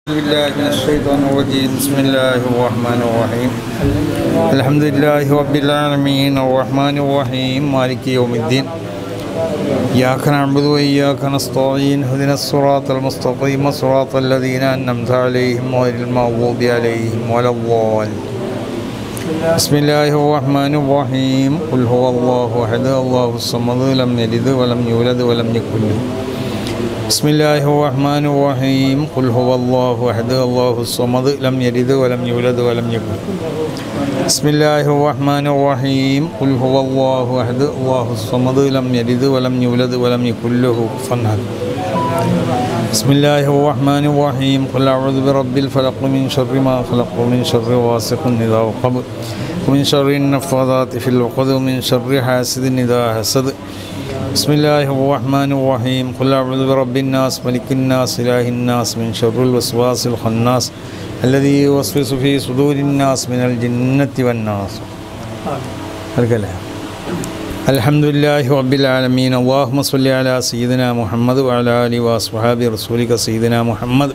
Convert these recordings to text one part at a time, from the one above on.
بالله من الشيطان الرجيم بسم الله الرحمن الرحيم الحمد لله رب العالمين الرحمن الرحيم مالك يوم الدين إياك نعبد وإياك نستعين اهدنا الصراط المستقيم صراط الذين أنعمت عليهم غير المغضوب عليهم ولا الضالين بسم الله الرحمن الرحيم قل هو الله أحد الله الصمد لم يلد ولم يولد ولم يكن له بسم الله الرحمن الرحيم قل هو الله أحد الله الصمد لم يلد ولم يولد ولم يكن بسم الله الرحمن الرحيم قل هو الله أحد الله الصمد لم يلد ولم يولد ولم يكن له كفوا أحد بسم الله الرحمن الرحيم قل أعوذ برب الفلق من شر ما خلق ومن شر غاسق إذا وقب ومن شر النفاذات في العقد ومن شر حاسد إذا حسد بسم الله الرحمن الرحيم قل أعوذ برب الناس ملك الناس إله الناس من شر الوسواس الخناس الذي يوسوس في صدور الناس من الجنة والناس الكلام الحمد لله رب العالمين اللهم صل على سيدنا محمد وعلى آله وأصحاب رسولك سيدنا محمد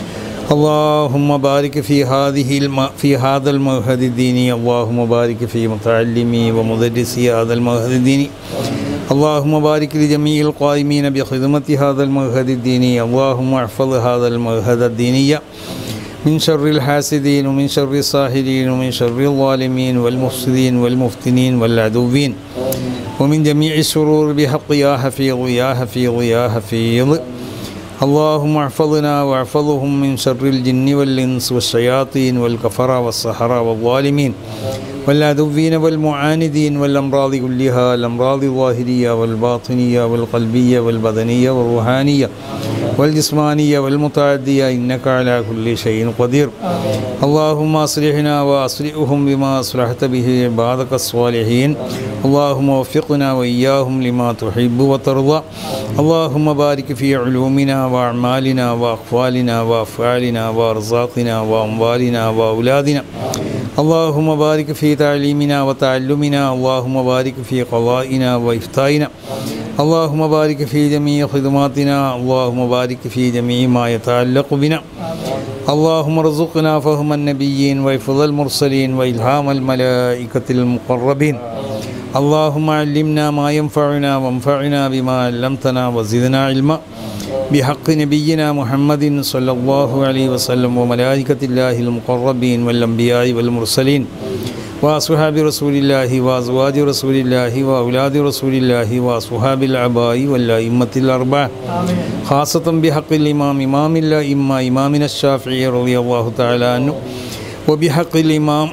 اللهم بارك في هذه الم... في هذا المعهد الديني اللهم بارك في متعلمي ومدرسي هذا المعهد الديني اللهم بارك لجميع القائمين بخدمة هذا المعهد الديني اللهم احفظ هذا المعهد الديني من شر الحاسدين ومن شر الساحرين ومن شر الظالمين والمفسدين والمفتنين والعدوين ومن جميع الشرور بحق يا حفيظ يا حفيظ يا حفيظ اللهم احفظنا واحفظهم من شر الجن والإنس والشياطين والكفرة والسحرة والظالمين والعدوين والمعاندين والأمراض كلها الأمراض الظاهرية والباطنية والقلبية والبدنية والروحانية والجسمانية والمتعدية إنك على كل شيء قدير اللهم أصلحنا وأصلحهم بما أصلحت به عبادك الصالحين اللهم وفقنا وإياهم لما تحب وترضى اللهم بارك في علومنا وأعمالنا وأقوالنا وأفعالنا وأرزاقنا وأموالنا وأولادنا اللهم بارك في تعليمنا وتعلمنا اللهم بارك في قضائنا وإفتائنا اللهم بارك في جميع خدماتنا اللهم بارك في جميع ما يتعلق بنا اللهم ارزقنا فهم النبيين وحفظ المرسلين وإلهام الملائكة المقربين اللهم علمنا ما ينفعنا وانفعنا بما علمتنا وزدنا علما بحق نبينا محمد صلى الله عليه وسلم وملائكة الله المقربين والأنبياء والمرسلين وأصحاب رسول الله وأزواج رسول الله وأولاد رسول الله وأصحاب العباء والأئمة الأربعة خاصة بحق الإمام إمام الأئمة إمامنا الشافعي رضي الله تعالى عنه وبحق الإمام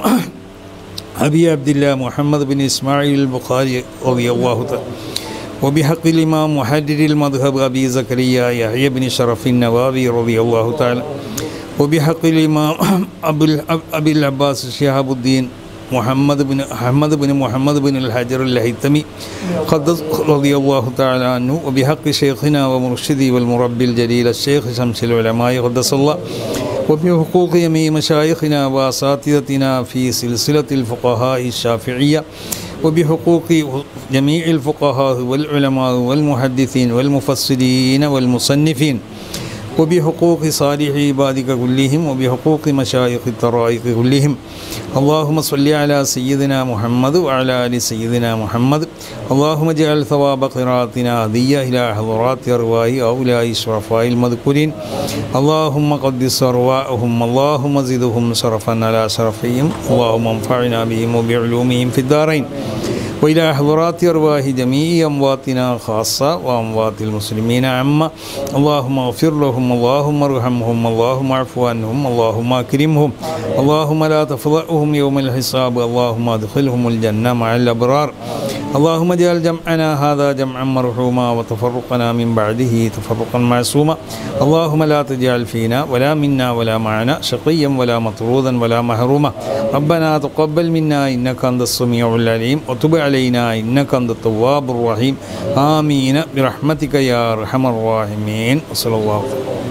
أبي عبد الله محمد بن إسماعيل البخاري رضي الله تعالى وبحق الإمام محدد المذهب أبي زكريا يحيى بن شرف النووي رضي الله تعالى وبحق الإمام أبي العباس شهاب الدين محمد بن أحمد بن محمد بن الحجر الهيثمي قدس رضي الله تعالى عنه وبحق شيخنا ومرشدي والمربي الجليل الشيخ شمس العلماء قدس الله وبحقوق يمي مشايخنا وأساتذتنا في سلسلة الفقهاء الشافعية وبحقوق جميع الفقهاء والعلماء والمحدثين والمفسرين والمصنفين وبحقوق صالح عبادك كلهم وبحقوق مشايخ الطرائق كلهم اللهم صل على سيدنا محمد وعلى آل سيدنا محمد اللهم اجعل ثواب قراءتنا هدية إلى حضرات أرواح أولياء الشرفاء المذكورين اللهم قدس أرواحهم اللهم زدهم شرفا على شرفهم اللهم انفعنا بهم وبعلومهم في الدارين وإلى حضرات أرواح جميع أمواتنا خاصة وأموات المسلمين عامة اللهم اغفر لهم اللهم ارحمهم اللهم اعف عنهم اللهم أكرمهم اللهم لا تفضحهم يوم الحساب اللهم ادخلهم الجنة مع الأبرار اللهم اجعل جمعنا هذا جمعا مرحوما وتفرقنا من بعده تفرقا معصوما اللهم لا تجعل فينا ولا منا ولا معنا شقيا ولا مطرودا ولا محروما ربنا تقبل منا إنك أنت السميع العليم وتب علينا إنك أنت التواب الرحيم آمين برحمتك يا أرحم الراحمين وصلى الله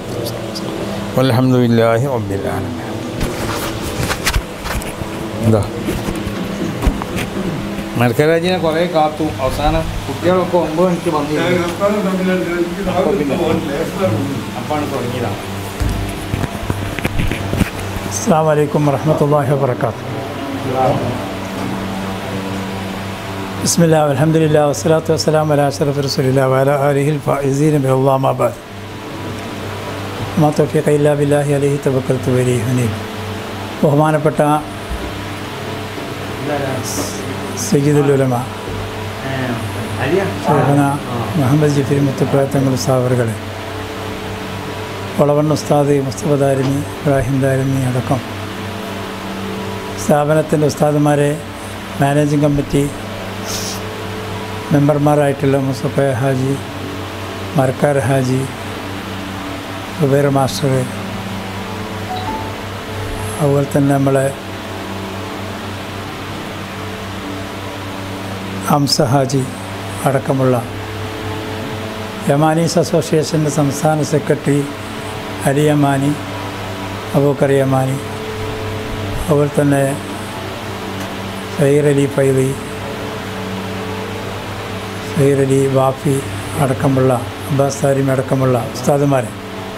والحمد لله رب العالمين എന്താ മരക്കരാജിനെ കുറേ കാത്തു അവസാനം കുട്ടികളൊക്കെ ഒമ്പത് മണിക്ക് വന്നിരുന്നു അപ്പാണ് തുടങ്ങിയതാണ് السلام عليكم ورحمة الله وبركاته بسم الله والحمد لله والصلاة والسلام على أشرف رسول الله وعلى آله الفائزين من الله ما بعد ما توفيق إلا بالله عليه توكلت وإليه أنيب ബഹുമാനപ്പെട്ട സയ്യിദുൽ ഉലമ ഷെയ്ഖന മുഹമ്മദ് ജിഫിർ മുത്തുക്കോയ തങ്ങൾ ഉസ്താവറുകളെ വളവണ്ണ ഉസ്താദ് മുസ്തഫ ദാരിമി ഇബ്രാഹിം ദാരിമി അടക്കം സ്ഥാപനത്തിൻ്റെ ഉസ്താദുമാരെ മാനേജിംഗ് കമ്മിറ്റി മെമ്പർമാരായിട്ടുള്ള മുസ്തഫ ഹാജി മർക്കാർ ഹാജി സുബൈർ മാസ്റ്റർ അതുപോലെ തന്നെ നമ്മളെ ഹംസ ഹാജി അടക്കമുള്ള യമാനീസ് അസോസിയേഷൻ്റെ സംസ്ഥാന സെക്രട്ടറി അലി യമാനി അബൂക്കർ യമാനി അതുപോലെ തന്നെ സഹീർ അലി ഫൈദി സഹീർ അലി വാഫി അടക്കമുള്ള അബ്ബാസ് താരിമി അടക്കമുള്ള ഉസ്താദുമാരെ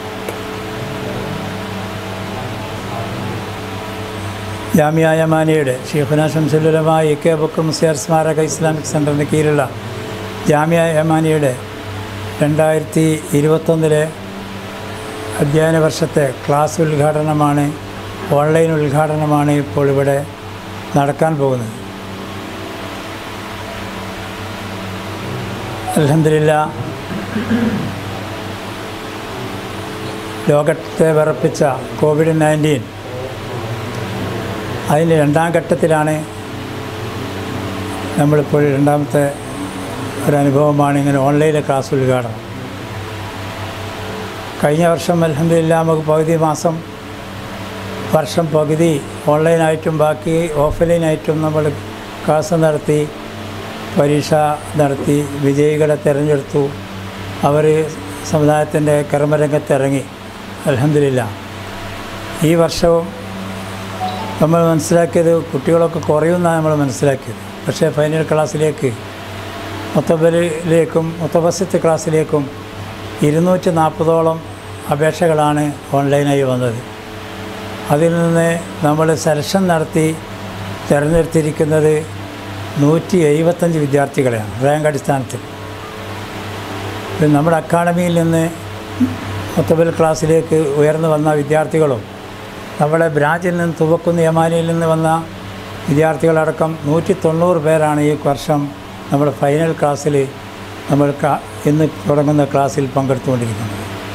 ജാമിയ യമാനിയുടെ ഷീഖുന ഷംസുലുലമ എ കെ ബുക്കർ മുസിയാർ സ്മാരക ഇസ്ലാമിക് സെൻറ്ററിന് കീഴിലുള്ള ജാമിയ യമാനിയുടെ രണ്ടായിരത്തി ഇരുപത്തൊന്നിലെ അധ്യയന വർഷത്തെ ക്ലാസ് ഉദ്ഘാടനമാണ് ഓൺലൈൻ ഉദ്ഘാടനമാണ് ഇപ്പോൾ ഇവിടെ നടക്കാൻ പോകുന്നത് അലഹമില്ല ലോകത്തെ വിറപ്പിച്ച കോവിഡ് നയൻറ്റീൻ അതിൻ്റെ രണ്ടാം ഘട്ടത്തിലാണ് നമ്മളിപ്പോൾ രണ്ടാമത്തെ ഒരു അനുഭവമാണ് ഇങ്ങനെ ഓൺലൈനിലെ ക്ലാസ് ഉദ്ഘാടനം കഴിഞ്ഞ വർഷം അലഹമില്ല നമുക്ക് പകുതി മാസം വർഷം പകുതി ഓൺലൈനായിട്ടും ബാക്കി ഓഫ്ലൈനായിട്ടും നമ്മൾ ക്ലാസ് നടത്തി പരീക്ഷ നടത്തി വിജയികളെ തിരഞ്ഞെടുത്തു അവർ സമുദായത്തിൻ്റെ കർമ്മരംഗത്തിറങ്ങി അലഹമില്ല ഈ വർഷവും നമ്മൾ മനസ്സിലാക്കിയത് കുട്ടികളൊക്കെ കുറയുമെന്നാണ് നമ്മൾ മനസ്സിലാക്കിയത് പക്ഷേ ഫൈനൽ ക്ലാസ്സിലേക്ക് മുത്തബലിലേക്കും മുത്തബസിത്ത് ക്ലാസ്സിലേക്കും ഇരുന്നൂറ്റി നാൽപ്പതോളം അപേക്ഷകളാണ് ഓൺലൈനായി വന്നത് അതിൽ നിന്ന് നമ്മൾ സെലക്ഷൻ നടത്തി തിരഞ്ഞെടുത്തിരിക്കുന്നത് നൂറ്റി എഴുപത്തഞ്ച് വിദ്യാർത്ഥികളെയാണ് റാങ്ക് അടിസ്ഥാനത്തിൽ പിന്നെ നമ്മുടെ അക്കാഡമിയിൽ നിന്ന് മുത്തബൽ ക്ലാസ്സിലേക്ക് ഉയർന്നു വന്ന വിദ്യാർത്ഥികളും നമ്മുടെ ബ്രാഞ്ചിൽ നിന്ന് തുവക്കുന്ന യമാനിയിൽ നിന്ന് വന്ന വിദ്യാർത്ഥികളടക്കം നൂറ്റി തൊണ്ണൂറ് പേരാണ് ഈ വർഷം നമ്മുടെ ഫൈനൽ ക്ലാസ്സിൽ നമ്മൾ ക- ഇന്ന് തുടങ്ങുന്ന ക്ലാസ്സിൽ പങ്കെടുത്തുകൊണ്ടിരിക്കുന്നത്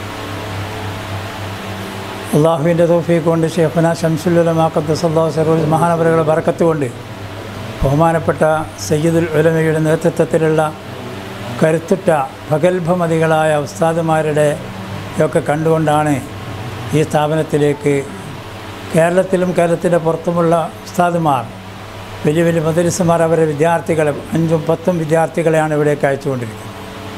അള്ളാഹുവിൻ്റെ തോഫീക്ക് കൊണ്ട് ഷെഫന ഷംസുല്ലമാക്കത്തല്ലാഹു സറൂൽ മഹാനവരകളുടെ ബർക്കത്ത് കൊണ്ട് ബഹുമാനപ്പെട്ട സയ്യിദുൽ ഉലമയുടെ നേതൃത്വത്തിലുള്ള കരുത്തുറ്റ പ്രഗത്ഭമതികളായ ഉസ്താദുമാരുടെ ഒക്കെ കണ്ടുകൊണ്ടാണ് ഈ സ്ഥാപനത്തിലേക്ക് കേരളത്തിലും കേരളത്തിൻ്റെ പുറത്തുമുള്ള ഉസ്താദുമാർ വലിയ വലിയ മദരിസുമാർ അവരുടെ വിദ്യാർത്ഥികളെ അഞ്ചും പത്തും വിദ്യാർത്ഥികളെയാണ് ഇവിടേക്ക് അയച്ചുകൊണ്ടിരിക്കുന്നത്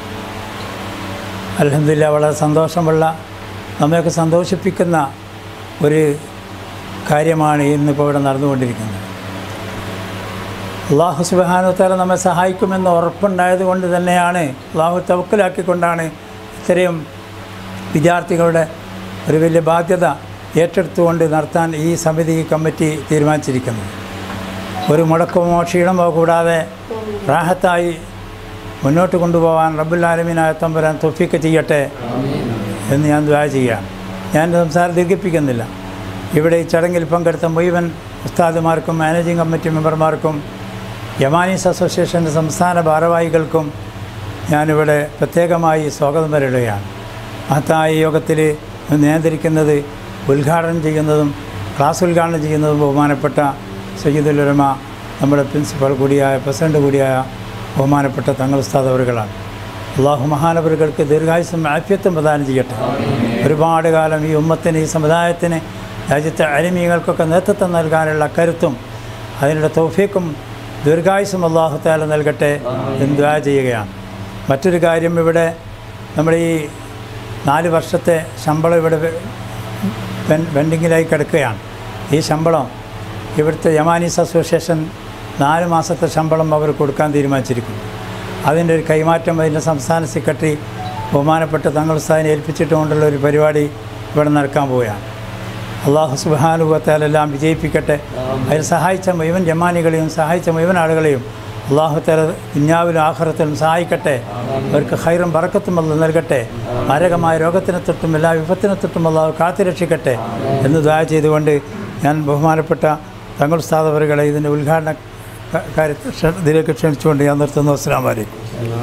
അലഹമില്ല വളരെ സന്തോഷമുള്ള നമ്മയൊക്കെ സന്തോഷിപ്പിക്കുന്ന ഒരു കാര്യമാണ് ഇന്നിപ്പോൾ ഇവിടെ നടന്നുകൊണ്ടിരിക്കുന്നത് അള്ളാഹു സുബാനുത്താല നമ്മെ സഹായിക്കുമെന്ന് ഉറപ്പുണ്ടായത് കൊണ്ട് തന്നെയാണ് അള്ളാഹു തവക്കലാക്കിക്കൊണ്ടാണ് ഇത്രയും വിദ്യാർത്ഥികളുടെ ഒരു വലിയ ബാധ്യത ഏറ്റെടുത്തുകൊണ്ട് നടത്താൻ ഈ സമിതി കമ്മിറ്റി തീരുമാനിച്ചിരിക്കുന്നത് ഒരു മുടക്കമോ ക്ഷീണമോ കൂടാതെ റാഹത്തായി മുന്നോട്ട് കൊണ്ടുപോകാൻ റബ്ബുല്ലാലമീനായ തമ്പുരാൻ തൊഫീക്ക് ചെയ്യട്ടെ എന്ന് ഞാൻ ദ്വാ ചെയ്യാം ഞാൻ സംസാരം ദീർഘിപ്പിക്കുന്നില്ല ഇവിടെ ഈ ചടങ്ങിൽ പങ്കെടുത്ത മുഴുവൻ ഉസ്താദുമാർക്കും മാനേജിംഗ് കമ്മിറ്റി മെമ്പർമാർക്കും യമാനീസ് അസോസിയേഷൻ്റെ സംസ്ഥാന ഭാരവാഹികൾക്കും ഞാനിവിടെ പ്രത്യേകമായി സ്വാഗതം വരിടുകയാണ് മഹത്തായ യോഗത്തിൽ നിയന്ത്രിക്കുന്നത് ഉദ്ഘാടനം ചെയ്യുന്നതും ക്ലാസ് ഉദ്ഘാടനം ചെയ്യുന്നതും ബഹുമാനപ്പെട്ട സയ്യിദുൽ ഉലമ നമ്മുടെ പ്രിൻസിപ്പൽ കൂടിയായ പ്രസിഡന്റ് കൂടിയായ ബഹുമാനപ്പെട്ട തങ്ങൾ ഉസ്താദ് അവറുകളാണ് അള്ളാഹു മഹാനവറുകൾക്ക് ദീർഘായുസും ആഫ്യത്വം പ്രദാനം ചെയ്യട്ടെ ഒരുപാട് കാലം ഈ ഉമ്മത്തിന് ഈ സമുദായത്തിന് രാജ്യത്തെ അരിമീകൾക്കൊക്കെ നേതൃത്വം നൽകാനുള്ള കരുത്തും അതിനുള്ള തൗഫീക്കും ദീർഘായുസും അള്ളാഹു താല നൽകട്ടെ എന്ന് ദ്വാ ചെയ്യുകയാണ് മറ്റൊരു കാര്യം ഇവിടെ നമ്മുടെ ഈ നാല് വർഷത്തെ ശമ്പളം ഇവിടെ പെൻ- പെൻഡിങ്ങിലായി കിടക്കുകയാണ് ഈ ശമ്പളം ഇവിടുത്തെ യമാനീസ് അസോസിയേഷൻ നാല് മാസത്തെ ശമ്പളം അവർ കൊടുക്കാൻ തീരുമാനിച്ചിരിക്കുന്നു അതിൻ്റെ ഒരു കൈമാറ്റം അതിൻ്റെ സംസ്ഥാന സെക്രട്ടറി ബഹുമാനപ്പെട്ട തങ്ങൾ സ്ഥാനം ഏൽപ്പിച്ചിട്ടുകൊണ്ടുള്ള ഒരു പരിപാടി ഇവിടെ നടക്കാൻ പോവുകയാണ് അള്ളാഹു സുബാനുഭവത്താലെല്ലാം വിജയിപ്പിക്കട്ടെ അതിൽ സഹായിച്ച മുഴുവൻ ജമാനികളെയും സഹായിച്ച മുഴുവൻ ആളുകളെയും അള്ളാഹു തല ദുഞ്ഞാവിലും ആഹ്റത്തിലും സഹായിക്കട്ടെ അവർക്ക് ഹൈറും പറക്കത്തും അല്ല നൽകട്ടെ മാരകമായ രോഗത്തിനെ തൊട്ടും എല്ലാ വിപത്തിനെ തൊട്ടും അള്ളാഹു കാത്തുരക്ഷിക്കട്ടെ എന്ന് ദയ ചെയ്തുകൊണ്ട് ഞാൻ ബഹുമാനപ്പെട്ട തങ്ങൾ സ്ഥാപകരുകളെ ഇതിൻ്റെ ഉദ്ഘാടന ക- കാര്യത്തിൽ ക്ഷ- ഇതിലേക്ക് ക്ഷണിച്ചുകൊണ്ട് ഞാൻ നിർത്തുന്നു അസ്സാം വലൈക്കും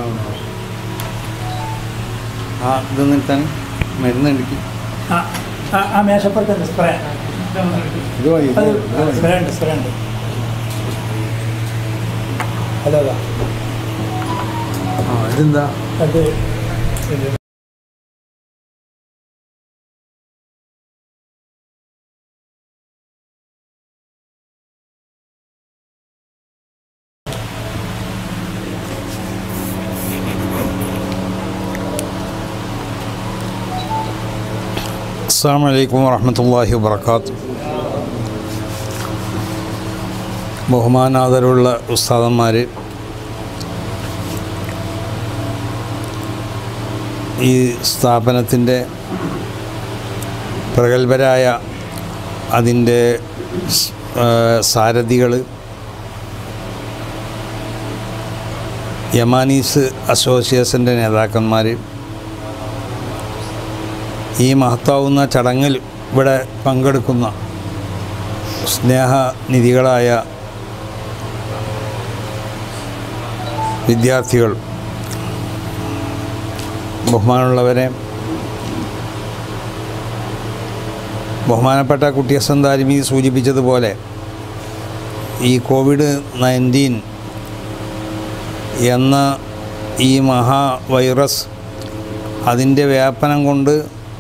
ആ ഇത് നിർത്താൻ മരുന്ന് എടുക്കി ആ ആ- ആ മേശപ്പുറത്തുണ്ട് സ്പ്രേ ഇത് മതി അത് സ്പ്രേ ഉണ്ട് സ്പ്രേ ഉണ്ട് അതെ അതാ ആ ഇതെന്താ അത് ഇത് അസ്സാം വലൈക്കും വാഹമത്തല്ലാഹി വാബർക്കാത്തു ബഹുമാനാദരവുള്ള ഉസ്താദന്മാർ ഈ സ്ഥാപനത്തിൻ്റെ പ്രഗത്ഭരായ അതിൻ്റെ സാരഥികൾ യമാനീസ് അസോസിയേഷൻ്റെ നേതാക്കന്മാർ ഈ മഹത്താവുന്ന ചടങ്ങിൽ ഇവിടെ പങ്കെടുക്കുന്ന സ്നേഹനിധികളായ വിദ്യാർത്ഥികൾ ബഹുമാനമുള്ളവരെ ബഹുമാനപ്പെട്ട കുട്ടിയസൻ താരിമി സൂചിപ്പിച്ചതുപോലെ ഈ കോവിഡ് നയൻറ്റീൻ എന്ന ഈ മഹാവൈറസ് അതിൻ്റെ വ്യാപനം കൊണ്ട്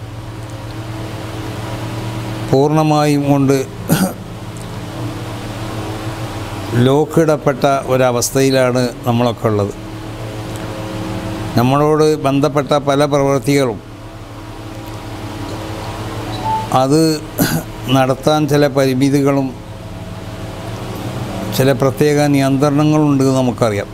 പൂർണ്ണമായും കൊണ്ട് ലോക്കിടപ്പെട്ട ഒരവസ്ഥയിലാണ് നമ്മളൊക്കെ ഉള്ളത് നമ്മളോട് ബന്ധപ്പെട്ട പല പ്രവൃത്തികളും അത് നടത്താൻ ചില പരിമിതികളും ചില പ്രത്യേക നിയന്ത്രണങ്ങളുണ്ട് എന്ന് നമുക്കറിയാം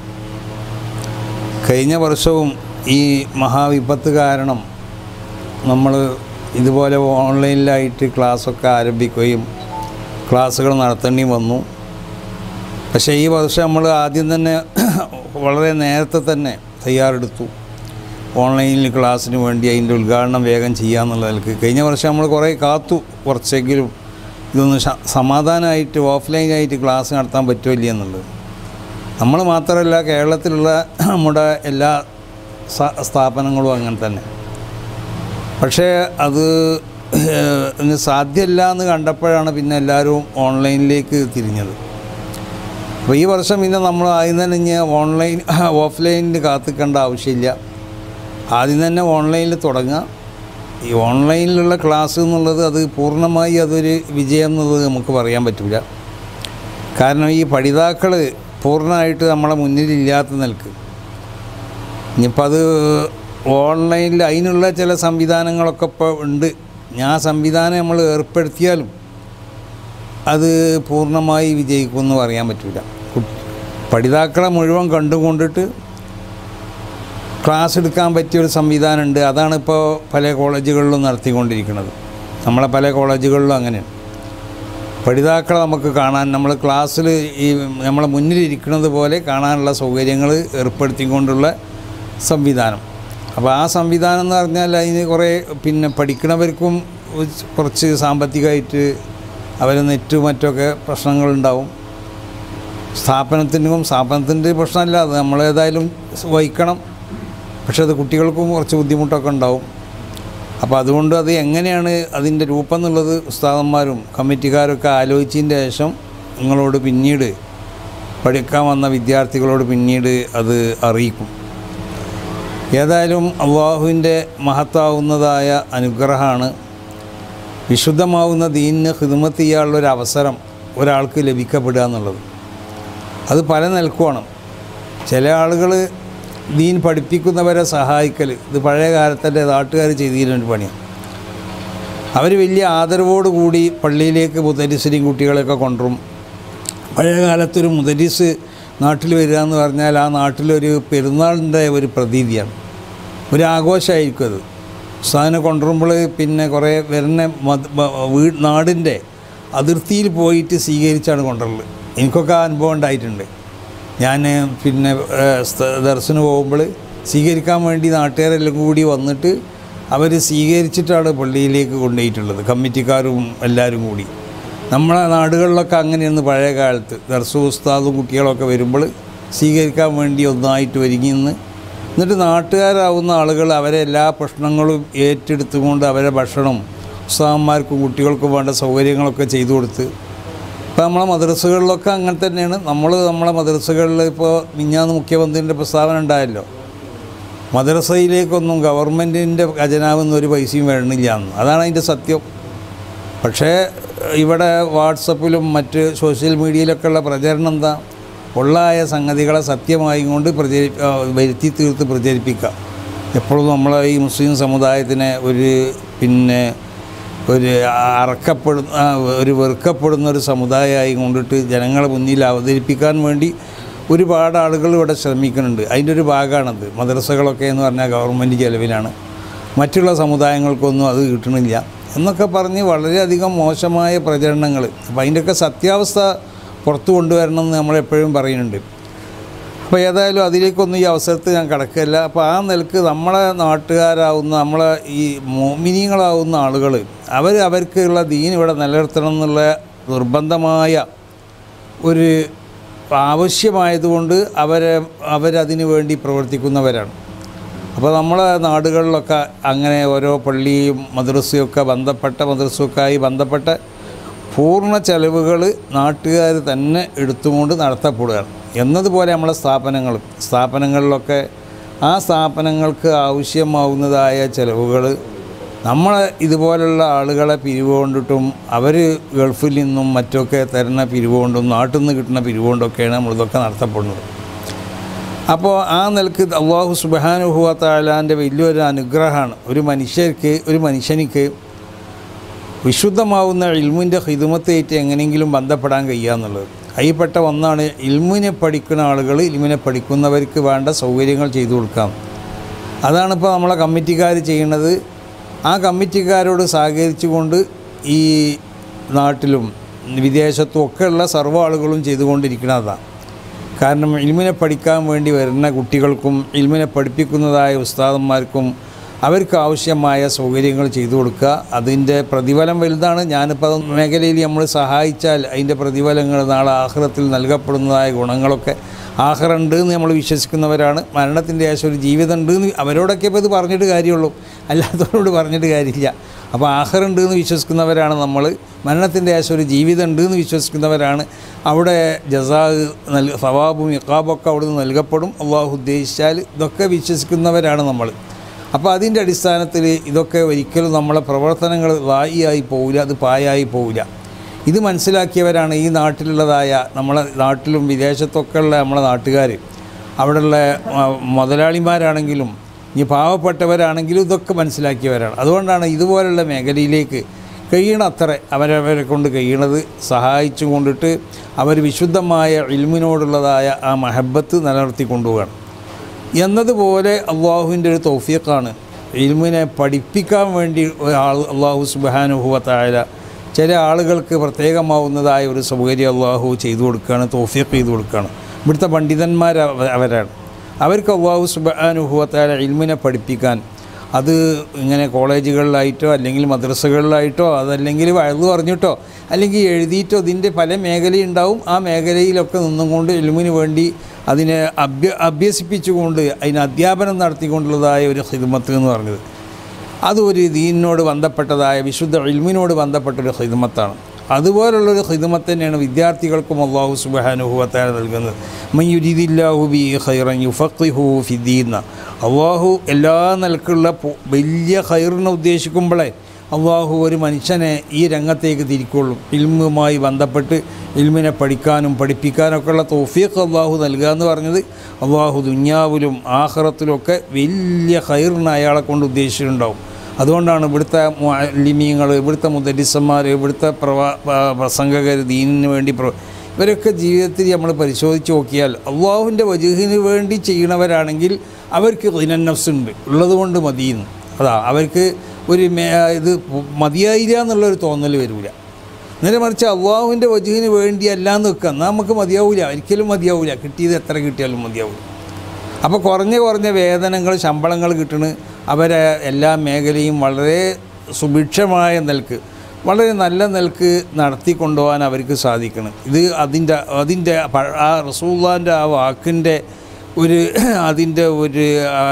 കഴിഞ്ഞ വർഷവും ഈ മഹാവിപത്ത് കാരണം നമ്മൾ ഇതുപോലെ ഓൺലൈനിലായിട്ട് ക്ലാസ്സൊക്കെ ആരംഭിക്കുകയും ക്ലാസ്സുകൾ നടത്തേണ്ടി വന്നു പക്ഷേ ഈ വർഷം നമ്മൾ ആദ്യം തന്നെ വളരെ നേരത്തെ തന്നെ തയ്യാറെടുത്തു ഓൺലൈനിൽ ക്ലാസ്സിന് വേണ്ടി അതിൻ്റെ ഉദ്ഘാടനം വേഗം ചെയ്യാമെന്നുള്ള നിലക്ക് കഴിഞ്ഞ വർഷം നമ്മൾ കുറേ കാത്തു കുറച്ചെങ്കിലും ഇതൊന്ന് ശ- സമാധാനമായിട്ട് ഓഫ്ലൈനായിട്ട് ക്ലാസ് നടത്താൻ പറ്റുമില്ല എന്നുള്ളത് നമ്മൾ മാത്രമല്ല കേരളത്തിലുള്ള നമ്മുടെ എല്ലാ സ- സ്ഥാപനങ്ങളും അങ്ങനെ തന്നെ പക്ഷേ അത് ഏഹ്, ഇന്ന് സാധ്യമല്ല എന്ന് കണ്ടപ്പോഴാണ് പിന്നെ എല്ലാവരും ഓൺലൈനിലേക്ക് തിരിഞ്ഞത് അപ്പോൾ ഈ വർഷം പിന്നെ നമ്മൾ ആദ്യം തന്നെ ഇനി ഓൺലൈൻ ഓഫ്ലൈനിൽ കാത്തിക്കേണ്ട ആവശ്യമില്ല ആദ്യം തന്നെ ഓൺലൈനിൽ തുടങ്ങുക ഈ ഓൺലൈനിലുള്ള ക്ലാസ് എന്നുള്ളത് അത് പൂർണ്ണമായി അതൊരു വിജയം എന്നുള്ളത് നമുക്ക് പറയാൻ പറ്റില്ല കാരണം ഈ പഠിതാക്കൾ പൂർണ്ണമായിട്ട് നമ്മളെ മുന്നിലില്ലാത്ത നിൽക്ക് ഇനിയിപ്പോൾ അത് ഓൺലൈനിൽ അതിനുള്ള ചില സംവിധാനങ്ങളൊക്കെ ഇപ്പോൾ ഉണ്ട് ഞാൻ സംവിധാനം നമ്മൾ ഏർപ്പെടുത്തിയാലും അത് പൂർണ്ണമായി വിജയിക്കുമെന്ന് പറയാൻ പറ്റില്ല പഠിതാക്കളെ മുഴുവൻ കണ്ടുകൊണ്ടിട്ട് ക്ലാസ് എടുക്കാൻ പറ്റിയൊരു സംവിധാനമുണ്ട് അതാണ് ഇപ്പോൾ പല കോളേജുകളിലും നടത്തിക്കൊണ്ടിരിക്കുന്നത് നമ്മളെ പല കോളേജുകളിലും അങ്ങനെയാണ് പഠിതാക്കളെ നമുക്ക് കാണാൻ നമ്മൾ ക്ലാസ്സിൽ ഈ നമ്മളെ മുന്നിലിരിക്കുന്നത് പോലെ കാണാനുള്ള സൗകര്യങ്ങൾ ഏർപ്പെടുത്തിക്കൊണ്ടുള്ള സംവിധാനം അപ്പോൾ ആ സംവിധാനം എന്ന് പറഞ്ഞാൽ അതിന് കുറേ പിന്നെ പഠിക്കണവർക്കും കുറച്ച് സാമ്പത്തികമായിട്ട് അവർ നെറ്റും മറ്റൊക്കെ പ്രശ്നങ്ങളുണ്ടാവും സ്ഥാപനത്തിനും സ്ഥാപനത്തിൻ്റെ പ്രശ്നമല്ല അത് നമ്മളേതായാലും വഹിക്കണം പക്ഷേ അത് കുട്ടികൾക്കും കുറച്ച് ബുദ്ധിമുട്ടൊക്കെ ഉണ്ടാവും അപ്പോൾ അതുകൊണ്ട് അത് എങ്ങനെയാണ് അതിൻ്റെ രൂപം എന്നുള്ളത് ഉസ്താദന്മാരും കമ്മിറ്റിക്കാരൊക്കെ ആലോചിച്ചതിൻ്റെ ശേഷം നിങ്ങളോട് പിന്നീട് പഠിക്കാൻ വന്ന വിദ്യാർത്ഥികളോട് പിന്നീട് അത് അറിയിക്കും ഏതായാലും അള്ളാഹുവിൻ്റെ മഹത്താവുന്നതായ അനുഗ്രഹമാണ് വിശുദ്ധമാവുന്ന ദീനിന് ഹിദ്മത്ത് ചെയ്യാനുള്ളൊരു അവസരം ഒരാൾക്ക് ലഭിക്കപ്പെടുക എന്നുള്ളത് അത് പല നിലക്കുമാണ് ചില ആളുകൾ ദീൻ പഠിപ്പിക്കുന്നവരെ സഹായിക്കൽ ഇത് പഴയ കാലത്തെ നാട്ടുകാർ ചെയ്തിരുന്ന പണിയാണ് അവർ വലിയ ആദരവോടുകൂടി പള്ളിയിലേക്ക് മുദരിസിനെയും കുട്ടികളെയൊക്കെ കൊണ്ടുവരും പഴയ കാലത്തൊരു മുദരിസ് നാട്ടിൽ വരിക എന്ന് പറഞ്ഞാൽ ആ നാട്ടിലൊരു പെരുന്നാളിൻ്റെ ഒരു പ്രതീതിയാണ് ഒരു ആഘോഷമായിരിക്കും അത് ഉസ്താദിനെ കൊണ്ടുവരുമ്പോൾ പിന്നെ കുറേ വരുന്ന മത മ- വീ നാടിൻ്റെ അതിർത്തിയിൽ പോയിട്ട് സ്വീകരിച്ചാണ് കൊണ്ടുവരൽ എനിക്കൊക്കെ ആ അനുഭവം ഉണ്ടായിട്ടുണ്ട് ഞാൻ പിന്നെ ദർശനം പോകുമ്പോൾ സ്വീകരിക്കാൻ വേണ്ടി നാട്ടുകാരെല്ലാം കൂടി വന്നിട്ട് അവർ സ്വീകരിച്ചിട്ടാണ് പള്ളിയിലേക്ക് കൊണ്ടുപോയിട്ടുള്ളത് കമ്മിറ്റിക്കാരും എല്ലാവരും കൂടി നമ്മളെ നാടുകളിലൊക്കെ അങ്ങനെയാണ് പഴയ കാലത്ത് ദർശു ഉസ്താദും കുട്ടികളൊക്കെ വരുമ്പോൾ സ്വീകരിക്കാൻ വേണ്ടി ഒന്നായിട്ട് ഒരുങ്ങി നിന്ന് എന്നിട്ട് നാട്ടുകാരാവുന്ന ആളുകൾ അവരെ എല്ലാ പ്രശ്നങ്ങളും ഏറ്റെടുത്തുകൊണ്ട് അവരെ ഭക്ഷണം ഉസ്താദന്മാർക്കും കുട്ടികൾക്കും വേണ്ട സൗകര്യങ്ങളൊക്കെ ചെയ്തു കൊടുത്ത് ഇപ്പോൾ നമ്മളെ മദ്രസകളിലൊക്കെ അങ്ങനെ തന്നെയാണ് നമ്മൾ നമ്മളെ മദ്രസകളിൽ ഇപ്പോൾ മിഞ്ഞാന്ന് മുഖ്യമന്ത്രിൻ്റെ പ്രസ്താവന ഉണ്ടായല്ലോ മദ്രസയിലേക്കൊന്നും ഗവൺമെൻറ്റിൻ്റെ ഖജനാവെന്ന് ഒരു പൈസയും വരണില്ല എന്ന് അതാണ് അതിൻ്റെ സത്യം പക്ഷേ ഇവിടെ വാട്സപ്പിലും മറ്റ് സോഷ്യൽ മീഡിയയിലൊക്കെ ഉള്ള പ്രചരണം എന്താ ഉള്ളായ സംഗതികളെ സത്യമായി കൊണ്ട് പ്രചരി ആ, വരുത്തി തീർത്ത് പ്രചരിപ്പിക്കുക എപ്പോഴും നമ്മളെ ഈ മുസ്ലിം സമുദായത്തിനെ ഒരു പിന്നെ ഒരു അറക്കപ്പെടുന്ന ആ, ഒരു വെറുക്കപ്പെടുന്ന ഒരു സമുദായമായി കൊണ്ടിട്ട് ജനങ്ങളെ മുന്നിൽ അവതരിപ്പിക്കാൻ വേണ്ടി ഒരുപാട് ആളുകൾ ഇവിടെ ശ്രമിക്കുന്നുണ്ട് അതിൻ്റെ ഒരു ഭാഗമാണത് മദ്രസകളൊക്കെ എന്ന് പറഞ്ഞാൽ ഗവൺമെൻറ് ചെലവിലാണ് മറ്റുള്ള സമുദായങ്ങൾക്കൊന്നും അത് കിട്ടണില്ല എന്നൊക്കെ പറഞ്ഞ് വളരെയധികം മോശമായ പ്രചരണങ്ങൾ അപ്പോൾ അതിൻ്റെയൊക്കെ സത്യാവസ്ഥ പുറത്തു കൊണ്ടുവരണം എന്ന് നമ്മളെപ്പോഴും പറയുന്നുണ്ട് അപ്പോൾ ഏതായാലും അതിലേക്കൊന്നും ഈ അവസരത്തിൽ ഞാൻ കിടക്കില്ല അപ്പോൾ ആ നിലക്ക് നമ്മളെ നാട്ടുകാരാവുന്ന നമ്മളെ ഈ മോമിനിയങ്ങളാവുന്ന ആളുകൾ അവർ അവർക്കുള്ള ദീൻ ഇവിടെ നിലനിർത്തണം എന്നുള്ള നിർബന്ധമായ ഒരു ആവശ്യമായതുകൊണ്ട് അവരെ അവരതിനു വേണ്ടി പ്രവർത്തിക്കുന്നവരാണ് അപ്പോൾ നമ്മളെ നാടുകളിലൊക്കെ അങ്ങനെ ഓരോ പള്ളിയും മദ്രസയും ഒക്കെ ബന്ധപ്പെട്ട മദ്രസയൊക്കെ ആയി ബന്ധപ്പെട്ട പൂർണ്ണ ചെലവുകൾ നാട്ടുകാർ തന്നെ എടുത്തുകൊണ്ട് നടത്തപ്പെടുകയാണ് എന്നതുപോലെ നമ്മളെ സ്ഥാപനങ്ങളും സ്ഥാപനങ്ങളിലൊക്കെ ആ സ്ഥാപനങ്ങൾക്ക് ആവശ്യമാവുന്നതായ ചെലവുകൾ നമ്മൾ ഇതുപോലുള്ള ആളുകളെ പിരിവ് കൊണ്ടിട്ടും അവർ ഗൾഫിൽ നിന്നും മറ്റൊക്കെ തരുന്ന പിരിവ് കൊണ്ടും നാട്ടിൽ നിന്ന് കിട്ടുന്ന പിരിവ് കൊണ്ടൊക്കെയാണ് നമ്മളിതൊക്കെ നടത്തപ്പെടുന്നത് അപ്പോൾ ആ നിലക്ക് അള്ളാഹു സുബാനുഹുവ താലാൻ്റെ വലിയൊരു അനുഗ്രഹമാണ് ഒരു മനുഷ്യർക്ക് ഒരു മനുഷ്യനിക്ക് വിശുദ്ധമാവുന്ന ഇൽമിൻ്റെ ഹിദുമത്തേറ്റ് എങ്ങനെയെങ്കിലും ബന്ധപ്പെടാൻ കഴിയുക എന്നുള്ളത് അതിൽപ്പെട്ട ഒന്നാണ് ഇൽമിനെ പഠിക്കുന്ന ആളുകൾ ഇൽമിനെ പഠിക്കുന്നവർക്ക് വേണ്ട സൗകര്യങ്ങൾ ചെയ്തു കൊടുക്കാം അതാണിപ്പോൾ നമ്മളെ കമ്മിറ്റിക്കാർ ചെയ്യുന്നത് ആ കമ്മിറ്റിക്കാരോട് സഹകരിച്ചുകൊണ്ട് ഈ നാട്ടിലും വിദേശത്തും ഒക്കെയുള്ള സർവ്വ ആളുകളും ചെയ്തുകൊണ്ടിരിക്കുന്നതാണ് കാരണം ഇൽമിനെ പഠിക്കാൻ വേണ്ടി വരുന്ന കുട്ടികൾക്കും ഇൽമിനെ പഠിപ്പിക്കുന്നതായ ഉസ്താദന്മാർക്കും അവർക്ക് ആവശ്യമായ സൗകര്യങ്ങൾ ചെയ്തു കൊടുക്കുക അതിൻ്റെ പ്രതിഫലം വലുതാണ് ഞാനിപ്പോൾ അത് മേഖലയിൽ നമ്മൾ സഹായിച്ചാൽ അതിൻ്റെ പ്രതിഫലങ്ങൾ നാളെ ആഹ്റത്തിൽ നൽകപ്പെടുന്നതായ ഗുണങ്ങളൊക്കെ ആഹ്റുണ്ട് എന്ന് നമ്മൾ വിശ്വസിക്കുന്നവരാണ് മരണത്തിൻ്റെ ശേഷം ഒരു ജീവിതം ഉണ്ട് എന്ന് അവരോടൊക്കെ ഇപ്പോൾ ഇത് പറഞ്ഞിട്ട് കാര്യമുള്ളൂ അല്ലാത്തവരോട് പറഞ്ഞിട്ട് കാര്യമില്ല അപ്പോൾ ആഹ്റുണ്ട് എന്ന് വിശ്വസിക്കുന്നവരാണ് നമ്മൾ മരണത്തിൻ്റെ ശേഷം ഒരു ജീവിതം ഉണ്ട് എന്ന് വിശ്വസിക്കുന്നവരാണ് അവിടെ ജസാ നൽ സവാബും ഇക്കാബൊക്കെ അവിടുന്ന് നൽകപ്പെടും അള്ളാഹു ഉദ്ദേശിച്ചാൽ ഇതൊക്കെ വിശ്വസിക്കുന്നവരാണ് നമ്മൾ അപ്പോൾ അതിൻ്റെ അടിസ്ഥാനത്തിൽ ഇതൊക്കെ ഒരിക്കലും നമ്മളെ പ്രവർത്തനങ്ങൾ വായിയായി പോവില്ല അത് പായായി പോവില്ല ഇത് മനസ്സിലാക്കിയവരാണ് ഈ നാട്ടിലുള്ളതായ നമ്മളെ നാട്ടിലും വിദേശത്തൊക്കെ ഉള്ള നമ്മളെ നാട്ടുകാർ അവിടെയുള്ള ആ, മുതലാളിമാരാണെങ്കിലും ഇനി പാവപ്പെട്ടവരാണെങ്കിലും ഇതൊക്കെ മനസ്സിലാക്കിയവരാണ് അതുകൊണ്ടാണ് ഇതുപോലുള്ള മേഖലയിലേക്ക് കഴിയണ അത്ര അവരവരെ കൊണ്ട് കഴിയണത് സഹായിച്ചു കൊണ്ടിട്ട് അവർ വിശുദ്ധമായ ഇൽമിനോടുള്ളതായ ആ മഹബത്ത് നിലനിർത്തി കൊണ്ടുപോവുകയാണ് എന്നതുപോലെ അള്ളാഹുവിൻ്റെ ഒരു തൗഫീഖാണ് ഇൽമിനെ പഠിപ്പിക്കാൻ വേണ്ടി ഒരാൾ അള്ളാഹു സുബാനുഭവത്തായ ചില ആളുകൾക്ക് പ്രത്യേകമാവുന്നതായ ഒരു സൗകര്യം അള്ളാഹു ചെയ്തു കൊടുക്കുകയാണ് തൗഫീഖ് ചെയ്തു കൊടുക്കുകയാണ് ഇവിടുത്തെ പണ്ഡിതന്മാർ അവ- അവരാണ് അവർക്ക് അള്ളാഹു സുബാനുഭവത്തായ ഇൽമിനെ പഠിപ്പിക്കാൻ അത് ഇങ്ങനെ കോളേജുകളിലായിട്ടോ അല്ലെങ്കിൽ മദ്രസകളിലായിട്ടോ അതല്ലെങ്കിൽ വഴുതു പറഞ്ഞിട്ടോ അല്ലെങ്കിൽ എഴുതിയിട്ടോ ഇതിൻ്റെ പല മേഖലയുണ്ടാവും ആ മേഖലയിലൊക്കെ നിന്നും കൊണ്ട് എലുമിന് വേണ്ടി അതിനെ അഭ്യ അഭ്യസിപ്പിച്ചുകൊണ്ട് അതിന് അധ്യാപനം നടത്തിക്കൊണ്ടുള്ളതായ ഒരു ഹിദ്മത്ത് എന്ന് പറഞ്ഞത് അതൊരു ദീനിനോട് ബന്ധപ്പെട്ടതായ വിശുദ്ധ ഇൽമിനോട് ബന്ധപ്പെട്ടൊരു ഹിദ്മത്താണ് അതുപോലുള്ളൊരു ഹിദ്മത്ത് തന്നെയാണ് വിദ്യാർത്ഥികൾക്കും അള്ളാഹു സുബാനുഭവത്തായ നൽകുന്നത് മയ്യുരിദില്ലാഹു ബി ഖൈറൻ യുഫഖിഹു ഫിദ്ദീന്ന അള്ളാഹു എല്ലാ നിലക്കുള്ള പൊ- വലിയ ഖൈറിനെ ഉദ്ദേശിക്കുമ്പോഴേ അള്ളാഹു ഒരു മനുഷ്യനെ ഈ രംഗത്തേക്ക് തിരിക്കുള്ളൂ ഇൽമുമായി ബന്ധപ്പെട്ട് ഇൽമിനെ പഠിക്കാനും പഠിപ്പിക്കാനൊക്കെ ഉള്ള തോഫീഖ് അള്ളാഹു നൽകുക എന്ന് പറഞ്ഞത് അള്ളാഹു ദുന്യാവിലും ആഹ്റത്തിലുമൊക്കെ വലിയ ഖൈറിന് അയാളെ കൊണ്ട് ഉദ്ദേശിച്ചിട്ടുണ്ടാവും അതുകൊണ്ടാണ് ഇവിടുത്തെ ലിമീങ്ങൾ ഇവിടുത്തെ മുദരിസന്മാർ ഇവിടുത്തെ പ്രവാ പ- പ്രസംഗകർ ദീനിന് വേണ്ടി പ്ര ഇവരൊക്കെ ജീവിതത്തിൽ നമ്മൾ പരിശോധിച്ച് നോക്കിയാൽ അള്ളാഹുവിൻ്റെ വജുഹിന് വേണ്ടി ചെയ്യണവരാണെങ്കിൽ അവർക്ക് നഫ്സ് ഉണ്ട് ഉള്ളതുകൊണ്ട് മതിയെന്ന് അതാ അവർക്ക് ഒരു മേ ഇത് മതിയായില്ല എന്നുള്ളൊരു തോന്നൽ വരില്ല നേരെ മറിച്ച് അള്ളാഹുവിൻ്റെ വജുവിന് വേണ്ടി അല്ലാന്ന് വെക്കുക എന്നാൽ നമുക്ക് മതിയാവില്ല ഒരിക്കലും മതിയാവില്ല കിട്ടിയത് എത്ര കിട്ടിയാലും മതിയാവില്ല അപ്പോൾ കുറഞ്ഞ കുറഞ്ഞ വേതനങ്ങൾ ശമ്പളങ്ങൾ കിട്ടണ് അവരെ എല്ലാ മേഖലയും വളരെ സുഭിക്ഷമായ നിലക്ക് വളരെ നല്ല നിലക്ക് നടത്തി കൊണ്ടുപോകാൻ അവർക്ക് സാധിക്കണം ഇത് അതിൻ്റെ അതിൻ്റെ പ- ആ റസൂള്ളാൻ്റെ ആ വാക്കിൻ്റെ ഒരു അതിൻ്റെ ഒരു ആ,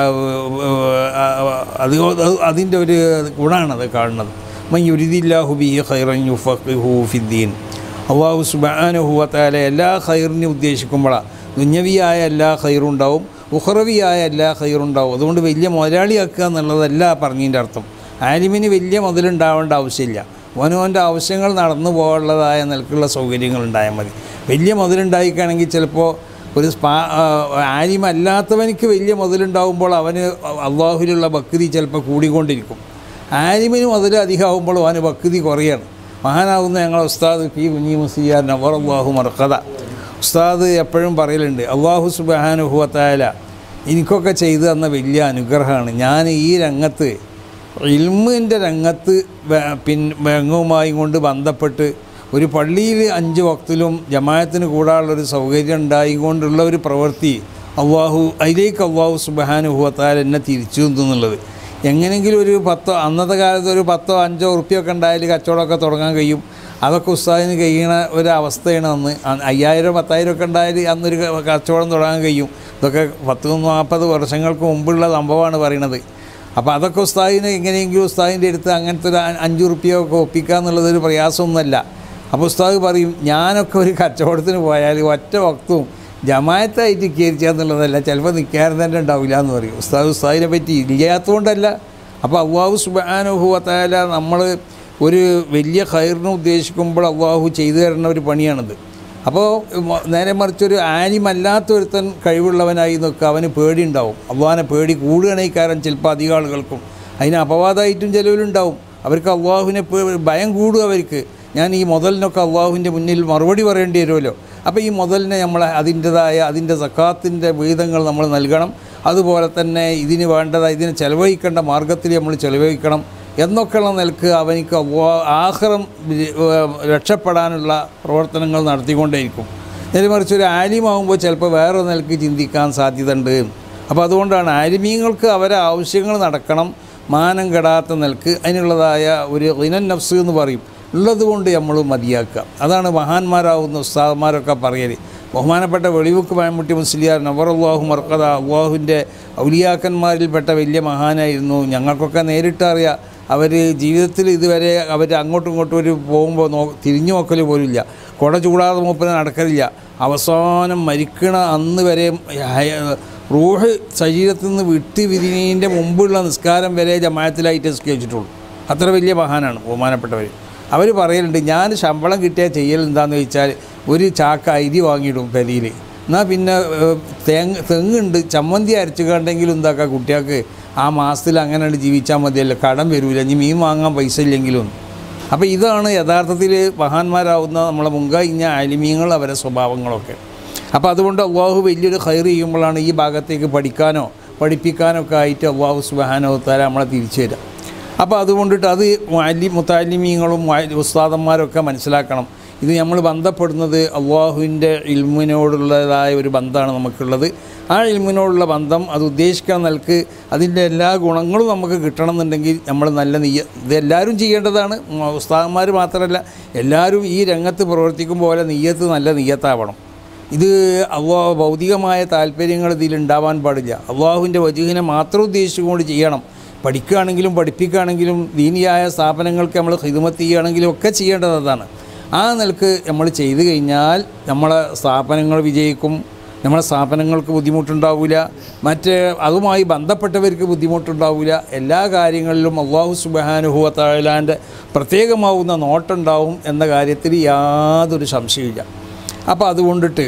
ആ, അത് അതിൻ്റെ ഒരു ഗുണമാണത് കാണുന്നത് മൻ യുരിദില്ലാഹു ബി ഖൈറൻ യുഫഖിഹു ഫിദ്ദീൻ അള്ളാഹു സുബാനുഹുവത്താല എല്ലാ ഖൈറിനെ ഉദ്ദേശിക്കുമ്പോഴാണ് ദുഞ്ഞവിയായ എല്ലാ ഖൈറും ഉണ്ടാവും ഉഹ്റവിയായ എല്ലാ ഖൈറും ഉണ്ടാവും അതുകൊണ്ട് വലിയ മുതലാളിയാക്കുക എന്നുള്ളതല്ല പറഞ്ഞതിൻ്റെ അർത്ഥം ആലിമിന് വലിയ മുതലുണ്ടാവേണ്ട ആവശ്യമില്ല ഓനോൻ്റെ ആവശ്യങ്ങൾ നടന്നു പോകാനുള്ളതായ നിലക്കുള്ള സൗകര്യങ്ങൾ ഉണ്ടായാൽ മതി വലിയ മുതലുണ്ടായിക്കുകയാണെങ്കിൽ ചിലപ്പോൾ ഒരു സ്പാ ആ, ആലിമല്ലാത്തവനിക്ക് വലിയ മുതലുണ്ടാകുമ്പോൾ അവന് അള്ളാഹുലുള്ള ഭക്തി ചിലപ്പോൾ കൂടിക്കൊണ്ടിരിക്കും ആലിമിന് മുതൽ അധികമാകുമ്പോൾ അവന് ഭക്തി കുറയാണ് മഹാനാകുന്ന ഞങ്ങളെ ഉസ്താദ് പി കുഞ്ഞി മുസിയാർ നവർ അള്ളാഹു മർക്കഥ ഉസ്താദ് എപ്പോഴും പറയലുണ്ട് അള്ളാഹു സുബാനുഹുവത്തായ എനിക്കൊക്കെ ചെയ്തു തന്ന വലിയ അനുഗ്രഹമാണ് ഞാൻ ഈ രംഗത്ത് ഇൽമിൻ്റെ രംഗത്ത് വ- പിൻ രംഗവുമായി കൊണ്ട് ബന്ധപ്പെട്ട് ഒരു പള്ളിയിൽ അഞ്ച് വക്തിലും ജമായത്തിന് കൂടാനുള്ളൊരു സൗകര്യം ഉണ്ടായിക്കൊണ്ടുള്ള ഒരു പ്രവൃത്തി അള്ളാഹു അതിലേക്ക് അള്ളാഹു സുബാനുഹുവത്താൽ എന്നെ തിരിച്ചു എന്നുള്ളത് എങ്ങനെയെങ്കിലും ഒരു പത്തോ അന്നത്തെ കാലത്ത് ഒരു പത്തോ അഞ്ചോ ഉറുപ്പ്യൊക്കെ ഉണ്ടായാൽ കച്ചവടമൊക്കെ തുടങ്ങാൻ കഴിയും അതൊക്കെ ഉസ്താദിന് കഴിയണ ഒരു അവസ്ഥയാണ് അന്ന് അ- അയ്യായിരം പത്തായിരം ഒക്കെ ഉണ്ടായാൽ അന്നൊരു ക- കച്ചവടം തുടങ്ങാൻ കഴിയും ഇതൊക്കെ പത്ത് നാൽപ്പത് വർഷങ്ങൾക്ക് മുമ്പുള്ള സംഭവമാണ് പറയണത് അപ്പോൾ അതൊക്കെ ഉസ്താദിന് എങ്ങനെയെങ്കിലും ഉസ്താദിൻ്റെ അടുത്ത് അങ്ങനത്തെ ഒരു അ- അഞ്ച് റുപ്യൊക്കെ ഒപ്പിക്കുക എന്നുള്ളതൊരു പ്രയാസമൊന്നുമല്ല അപ്പോൾ ഉസ്താദ് പറയും ഞാനൊക്കെ ഒരു കച്ചവടത്തിന് പോയാൽ ഒറ്റ വക്തും ജമായത്തായിട്ട് കയറിക്കുക എന്നുള്ളതല്ല ചിലപ്പോൾ നിൽക്കാറ് തന്നെ ഉണ്ടാവില്ല എന്ന് പറയും ഉസ്താദ് ഉസ്താദിനെ പറ്റി ഇല്ലാത്തതുകൊണ്ടല്ല അപ്പോൾ അള്ളാഹു സുബാനുഭവത്തായാല നമ്മൾ ഒരു വലിയ ഖൈറിനെ ഉദ്ദേശിക്കുമ്പോൾ അള്ളാഹു ചെയ്തു തരുന്ന ഒരു പണിയാണിത് അപ്പോൾ മ- നേരെ മറിച്ച് ഒരു ആലിമല്ലാത്ത ഒരുത്തൻ കഴിവുള്ളവനായി നിൽക്കുക അവന് പേടി ഉണ്ടാവും അള്ളാഹിനെ പേടി കൂടുകയാണെങ്കിൽ കാരണം ചിലപ്പോൾ അധികം ആളുകൾക്കും അതിന് അപവാദമായിട്ടും ചിലവിലുണ്ടാവും അവർക്ക് അള്ളാഹുവിനെ പേ- ഭയം കൂടും അവർക്ക് ഞാൻ ഈ മുതലിനൊക്കെ അള്ളാഹുവിൻ്റെ മുന്നിൽ മറുപടി പറയേണ്ടി വരുമല്ലോ അപ്പോൾ ഈ മുതലിനെ നമ്മൾ അതിൻ്റെതായ അതിൻ്റെ സക്കാത്തിൻ്റെ വിഹിതങ്ങൾ നമ്മൾ നൽകണം അതുപോലെ തന്നെ ഇതിന് വേണ്ടതായ ഇതിനെ ചെലവഴിക്കേണ്ട മാർഗത്തിൽ നമ്മൾ ചെലവഴിക്കണം എന്നൊക്കെയുള്ള നിലക്ക് അവനിക്ക് അള്ളാ- ആഖിറം വി- ഏഹ് രക്ഷപ്പെടാനുള്ള പ്രവർത്തനങ്ങൾ നടത്തിക്കൊണ്ടേയിരിക്കും നേരെ മറിച്ച് ഒരു ആലിമാകുമ്പോൾ ചിലപ്പോൾ വേറെ നിലക്ക് ചിന്തിക്കാൻ സാധ്യതയുണ്ട് അപ്പോൾ അതുകൊണ്ടാണ് ആലിമീങ്ങൾക്ക് അവരെ ആവശ്യങ്ങൾ നടക്കണം മാനം കെടാത്ത നിലക്ക് അതിനുള്ളതായ ഒരു ഇനൻ നഫ്സ് എന്ന് പറയും ഉള്ളത് കൊണ്ട് നമ്മൾ മതിയാക്കുക അതാണ് മഹാന്മാരാവുന്ന ഉസ്താദന്മാരൊക്കെ പറയൽ ബഹുമാനപ്പെട്ട വെളിവുക്ക് പയമുട്ടി മുസ്ലിയാർ നവർ അള്ളാഹു മർക്കത അള്ളാഹുവിൻ്റെ ഔലിയാക്കന്മാരിൽപ്പെട്ട വലിയ മഹാനായിരുന്നു ഞങ്ങൾക്കൊക്കെ നേരിട്ട് അറിയാം അവർ ജീവിതത്തിൽ ഇതുവരെ അവർ അങ്ങോട്ടും ഇങ്ങോട്ടും ഒരു പോകുമ്പോൾ നോ തിരിഞ്ഞു നോക്കൽ പോലുമില്ല കുട ചൂടാതെ മൂപ്പന് നടക്കലില്ല അവസാനം മരിക്കണ അന്ന് വരെ ഹയ- റൂഹ് ശരീരത്തിൽ നിന്ന് വിട്ട് വിരിഞ്ഞതിൻ്റെ മുമ്പുള്ള നിസ്കാരം വരെ ജമായത്തിലായിട്ട് സ്കേച്ചിട്ടുള്ളൂ അത്ര വലിയ മഹാനാണ് ബഹുമാനപ്പെട്ടവർ അവർ പറയലുണ്ട് ഞാൻ ശമ്പളം കിട്ടിയാൽ ചെയ്യൽ എന്താണെന്ന് ചോദിച്ചാൽ ഒരു ചാക്ക അരി വാങ്ങിയിടും പെരിയിൽ എന്നാൽ പിന്നെ ഏഹ്, തേങ്ങ തെങ്ങുണ്ട് ചമ്മന്തി അരച്ചു കണ്ടെങ്കിലും എന്താക്കുക കുട്ടികൾക്ക് ആ മാസത്തിൽ അങ്ങനെ ജീവിച്ചാൽ മതിയല്ലോ കടം വരില്ല ഇനി മീൻ വാങ്ങാൻ പൈസ ഇല്ലെങ്കിലും അപ്പോൾ ഇതാണ് യഥാർത്ഥത്തിൽ മഹാന്മാരാവുന്ന നമ്മളെ മുൻകഴിഞ്ഞ അലിമീങ്ങൾ അവരെ സ്വഭാവങ്ങളൊക്കെ അപ്പോൾ അതുകൊണ്ട് അള്ളാഹു വലിയൊരു ഹൈർ ചെയ്യുമ്പോഴാണ് ഈ ഭാഗത്തേക്ക് പഠിക്കാനോ പഠിപ്പിക്കാനോ ഒക്കെ ആയിട്ട് അള്ളാഹു സുബാനോ താര നമ്മളെ തിരിച്ചു തരാം അപ്പോൾ അതുകൊണ്ടിട്ട് അത് അലി മുത്താലിമീങ്ങളും ഉസ്താദന്മാരൊക്കെ മനസ്സിലാക്കണം ഇത് നമ്മൾ ബന്ധപ്പെടുന്നത് അള്ളാഹുവിൻ്റെ ഇൽമിനോടുള്ളതായ ഒരു ബന്ധമാണ് നമുക്കുള്ളത് ആ ഇൽമിനോടുള്ള ബന്ധം അത് ഉദ്ദേശിക്കാൻ നിലക്ക് അതിൻ്റെ എല്ലാ ഗുണങ്ങളും നമുക്ക് കിട്ടണമെന്നുണ്ടെങ്കിൽ നമ്മൾ നല്ല നെയ്യ ഇത് എല്ലാവരും ചെയ്യേണ്ടതാണ് ഉം, ഉസ്താദന്മാർ മാത്രമല്ല എല്ലാവരും ഈ രംഗത്ത് പ്രവർത്തിക്കും പോലെ നെയ്യത്ത് നല്ല നെയ്യത്താവണം ഇത് അള്ളാ ഭൗതികമായ താല്പര്യങ്ങൾ ഇതിൽ ഉണ്ടാവാൻ പാടില്ല അള്ളാഹുവിൻ്റെ വജുഹിനെ മാത്രം ഉദ്ദേശിച്ചുകൊണ്ട് ചെയ്യണം പഠിക്കുകയാണെങ്കിലും പഠിപ്പിക്കുകയാണെങ്കിലും ദീനിയായ സ്ഥാപനങ്ങൾക്ക് നമ്മൾ ഹിദമത്ത് ചെയ്യുകയാണെങ്കിലും ഒക്കെ ചെയ്യേണ്ടത് അതാണ് ആ നിലക്ക് നമ്മൾ ചെയ്തു കഴിഞ്ഞാൽ നമ്മളെ സ്ഥാപനങ്ങൾ വിജയിക്കും നമ്മളെ സ്ഥാപനങ്ങൾക്ക് ബുദ്ധിമുട്ടുണ്ടാവില്ല മറ്റ് അതുമായി ബന്ധപ്പെട്ടവർക്ക് ബുദ്ധിമുട്ടുണ്ടാവില്ല എല്ലാ കാര്യങ്ങളിലും അള്ളാഹു സുബാനുഹുവ താഴലാൻ്റെ പ്രത്യേകമാവുന്ന നോട്ടുണ്ടാവും എന്ന കാര്യത്തിൽ യാതൊരു സംശയമില്ല അപ്പോൾ അതുകൊണ്ടിട്ട്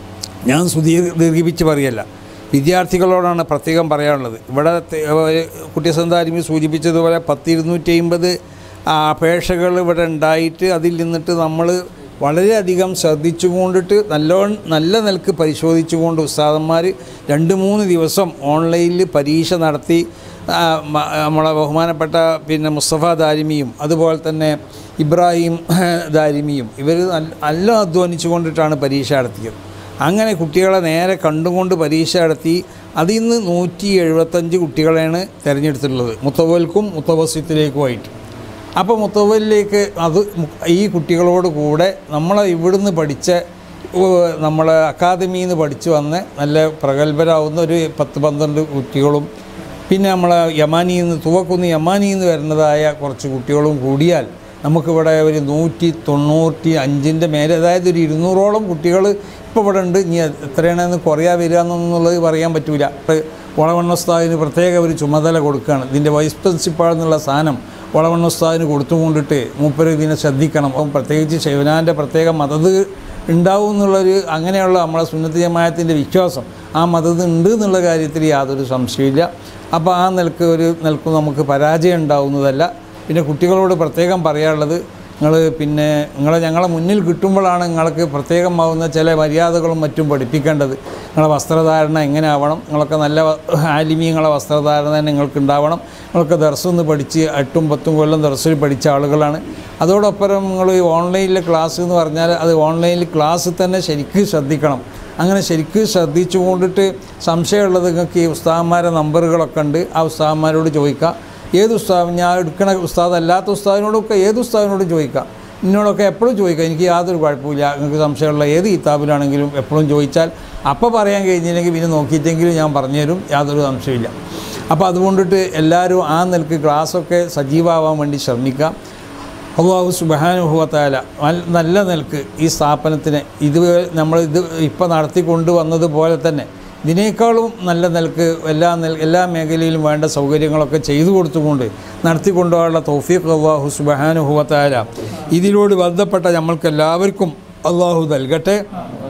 ഞാൻ സുദീർ ദീർഘിപ്പിച്ച് പറയല്ല വിദ്യാർത്ഥികളോടാണ് പ്രത്യേകം പറയാനുള്ളത് ഇവിടെ തെ- ഏഹ് കുട്ടി സന്താരിമി സൂചിപ്പിച്ചതുപോലെ പത്തിരുന്നൂറ്റി അമ്പത് അപേക്ഷകൾ ഇവിടെ ഉണ്ടായിട്ട് അതിൽ നിന്നിട്ട് നമ്മൾ വളരെയധികം ശ്രദ്ധിച്ചുകൊണ്ടിട്ട് നല്ല നല്ല നിലക്ക് പരിശോധിച്ചുകൊണ്ട് ഉസ്താദന്മാർ രണ്ട് മൂന്ന് ദിവസം ഓൺലൈനിൽ പരീക്ഷ നടത്തി ആ, മ- നമ്മളെ ബഹുമാനപ്പെട്ട പിന്നെ മുസ്തഫ ദാരിമിയും അതുപോലെ തന്നെ ഇബ്രാഹിം ദാരിമിയും ഇവർ നല്ല അധ്വാനിച്ചു കൊണ്ടിട്ടാണ് പരീക്ഷ നടത്തിയത് അങ്ങനെ കുട്ടികളെ നേരെ കണ്ടുകൊണ്ട് പരീക്ഷ നടത്തി അതിൽ നിന്ന് നൂറ്റി എഴുപത്തഞ്ച് കുട്ടികളെയാണ് തിരഞ്ഞെടുത്തിട്ടുള്ളത് മുത്തവൽക്കും മുത്തവസ്യത്തിലേക്കുമായിട്ട് അപ്പോൾ മുത്തവലിലേക്ക് അത് മു- ഈ കുട്ടികളോട് കൂടെ നമ്മളെ ഇവിടുന്ന് പഠിച്ച ഏഹ്, നമ്മളെ അക്കാദമിയിൽ നിന്ന് പഠിച്ചു വന്ന നല്ല പ്രഗത്ഭരാവുന്ന ഒരു പത്ത് പന്ത്രണ്ട് കുട്ടികളും പിന്നെ നമ്മളെ യമാനിയിൽ നിന്ന് തുവക്കുന്ന് യമാനിയിൽ നിന്ന് വരുന്നതായ കുറച്ച് കുട്ടികളും കൂടിയാൽ നമുക്കിവിടെ ഒരു നൂറ്റി തൊണ്ണൂറ്റി അഞ്ചിൻ്റെ മേലെ അതായത് ഒരു ഇരുന്നൂറോളം കുട്ടികൾ ഇപ്പോൾ ഇവിടെ ഉണ്ട് ഇനി എത്രയാണെന്ന് കുറയാ വരിക എന്നുള്ളത് പറയാൻ പറ്റൂല വളവണ്ണസ്ഥാദിന് പ്രത്യേക ഒരു ചുമതല കൊടുക്കുകയാണ് ഇതിൻ്റെ വൈസ് പ്രിൻസിപ്പാൾ എന്നുള്ള സ്ഥാനം വളവണ്ണസ്ഥാദിന് കൊടുത്തുകൊണ്ടിട്ട് മൂപ്പര് ഇതിനെ ശ്രദ്ധിക്കണം അപ്പം പ്രത്യേകിച്ച് ശിവനാൻ്റെ പ്രത്യേക മതത് ഉണ്ടാവും എന്നുള്ളൊരു അങ്ങനെയുള്ള നമ്മളെ സുന്നത്ത് ജമായത്തിൻ്റെ വിശ്വാസം ആ മതത് ഉണ്ട് എന്നുള്ള കാര്യത്തിൽ യാതൊരു സംശയമില്ല അപ്പോൾ ആ നിലക്ക് ഒരു നിലക്ക് നമുക്ക് പരാജയം ഉണ്ടാവുന്നതല്ല പിന്നെ കുട്ടികളോട് പ്രത്യേകം പറയാനുള്ളത് നിങ്ങൾ പിന്നെ നിങ്ങളെ ഞങ്ങളെ മുന്നിൽ കിട്ടുമ്പോഴാണ് നിങ്ങൾക്ക് പ്രത്യേകമാവുന്ന ചില മര്യാദകളും മറ്റും പഠിപ്പിക്കേണ്ടത് നിങ്ങളെ വസ്ത്രധാരണ എങ്ങനെ ആവണം നിങ്ങളൊക്കെ നല്ല ആലിമീങ്ങളെ വസ്ത്രധാരണ തന്നെ നിങ്ങൾക്ക് ഉണ്ടാവണം നിങ്ങളൊക്കെ ദർസൊന്ന് പഠിച്ച് എട്ടും പത്തും കൊല്ലം ദർസിൽ പഠിച്ച ആളുകളാണ് അതോടൊപ്പം നിങ്ങൾ ഈ ഓൺലൈനിലെ ക്ലാസ് എന്ന് പറഞ്ഞാൽ അത് ഓൺലൈനിൽ ക്ലാസ് തന്നെ ശരിക്കും ശ്രദ്ധിക്കണം അങ്ങനെ ശരിക്കും ശ്രദ്ധിച്ചു കൊണ്ടിട്ട് സംശയമുള്ളത് നിങ്ങൾക്ക് ഈ ഉസ്താദന്മാരെ നമ്പറുകളൊക്കെ ഉണ്ട് ആ ഉസ്താദന്മാരോട് ചോദിക്കാം ഏത് ഉസ്താദ് ഞാൻ എടുക്കണ ഉസ്താദ് അല്ലാത്ത ഉസ്താദിനോടൊക്കെ ഏത് ഉസ്താദിനോടും ചോദിക്കാം എന്നോടൊക്കെ എപ്പോഴും ചോദിക്കാം എനിക്ക് യാതൊരു കുഴപ്പമില്ല നിങ്ങൾക്ക് സംശയമുള്ള ഏത് കിതാബിലാണെങ്കിലും എപ്പോഴും ചോദിച്ചാൽ അപ്പോൾ പറയാൻ കഴിഞ്ഞില്ലെങ്കിൽ പിന്നെ നോക്കിയിട്ടെങ്കിലും ഞാൻ പറഞ്ഞുതരും യാതൊരു സംശയമില്ല അപ്പോൾ അതുകൊണ്ടിട്ട് എല്ലാവരും ആ നിലക്ക് ക്ലാസ്സൊക്കെ സജീവമാവാൻ വേണ്ടി ശ്രമിക്കാം അള്ളാഹു സുബാനുഭവത്തായ നല്ല നിലക്ക് ഈ സ്ഥാപനത്തിന് ഇത് നമ്മൾ ഇത് ഇപ്പോൾ നടത്തിക്കൊണ്ട് വന്നതുപോലെ തന്നെ ഇതിനേക്കാളും നല്ല നിലക്ക് എല്ലാ നില എല്ലാ മേഖലയിലും വേണ്ട സൗകര്യങ്ങളൊക്കെ ചെയ്തു കൊടുത്തുകൊണ്ട് നടത്തിക്കൊണ്ടുപോകാനുള്ള തൗഫീഖ് അള്ളാഹു സുബാനുഭവത്തായ ഇതിനോട് ബന്ധപ്പെട്ട നമ്മൾക്ക് എല്ലാവർക്കും അള്ളാഹു നൽകട്ടെ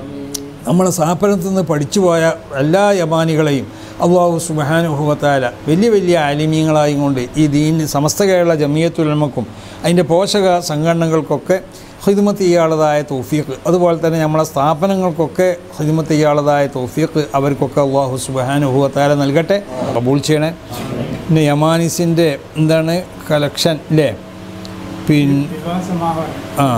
നമ്മളെ സ്ഥാപനത്തിൽ നിന്ന് പഠിച്ചു പോയ എല്ലാ യമാനികളെയും അള്ളാഹു സുബാനുഭവത്താല വലിയ വലിയ ആലിമീങ്ങളായും കൊണ്ട് ഈ ദീൻ സമസ്ത കേരള ജമിയത്തുലമക്കും അതിൻ്റെ പോഷക സംഘടനകൾക്കൊക്കെ ഹിദ്മത്ത് ചെയ്യാനുള്ളതായ തൗഫീഖ് അതുപോലെ തന്നെ നമ്മളെ സ്ഥാപനങ്ങൾക്കൊക്കെ ഹിദ്മത്ത് ചെയ്യാനുള്ളതായ തൗഫീഖ് അവർക്കൊക്കെ അള്ളാഹു സുബാനുഭവത്താല നൽകട്ടെ കബൂൾ ചെയ്യണേ പിന്നെ യമാനിസിൻ്റെ എന്താണ് കളക്ഷൻ അല്ലേ പിന്നെ ആ.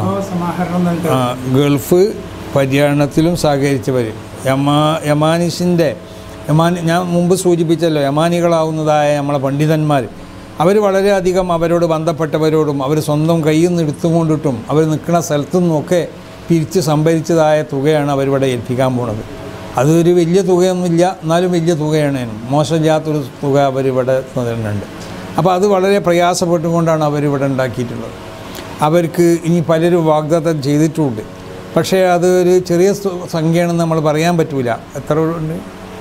ആ, ഗൾഫ് പര്യടനത്തിലും സഹകരിച്ചവർ യമാ യമാനിസിൻ്റെ യമാനി ഞാൻ മുമ്പ് സൂചിപ്പിച്ചല്ലോ യമാനികളാവുന്നതായ നമ്മളെ പണ്ഡിതന്മാർ അവർ വളരെയധികം അവരോട് ബന്ധപ്പെട്ടവരോടും അവർ സ്വന്തം കയ്യിൽ നിന്ന് എടുത്തുകൊണ്ടിട്ടും അവർ നിൽക്കുന്ന സ്ഥലത്തു നിന്നൊക്കെ പിരിച്ച് സംഭരിച്ചതായ തുകയാണ് അവരിവിടെ ഏൽപ്പിക്കാൻ പോണത് അതൊരു വലിയ തുകയൊന്നുമില്ല എന്നാലും വലിയ തുകയാണ് അതിന്. മോശമില്ലാത്തൊരു തുക അവരിവിടെ തന്നിട്ടുണ്ട് അപ്പോൾ അത് വളരെ പ്രയാസപ്പെട്ടുകൊണ്ടാണ് അവരിവിടെ ഉണ്ടാക്കിയിട്ടുള്ളത് അവർക്ക് ഇനി പലരും വാഗ്ദത്തം ചെയ്തിട്ടുമുണ്ട് പക്ഷേ അത് ഒരു ചെറിയ സു- സംഖ്യയാണെന്ന് നമ്മൾ പറയാൻ പറ്റൂല എത്ര ഉണ്ട്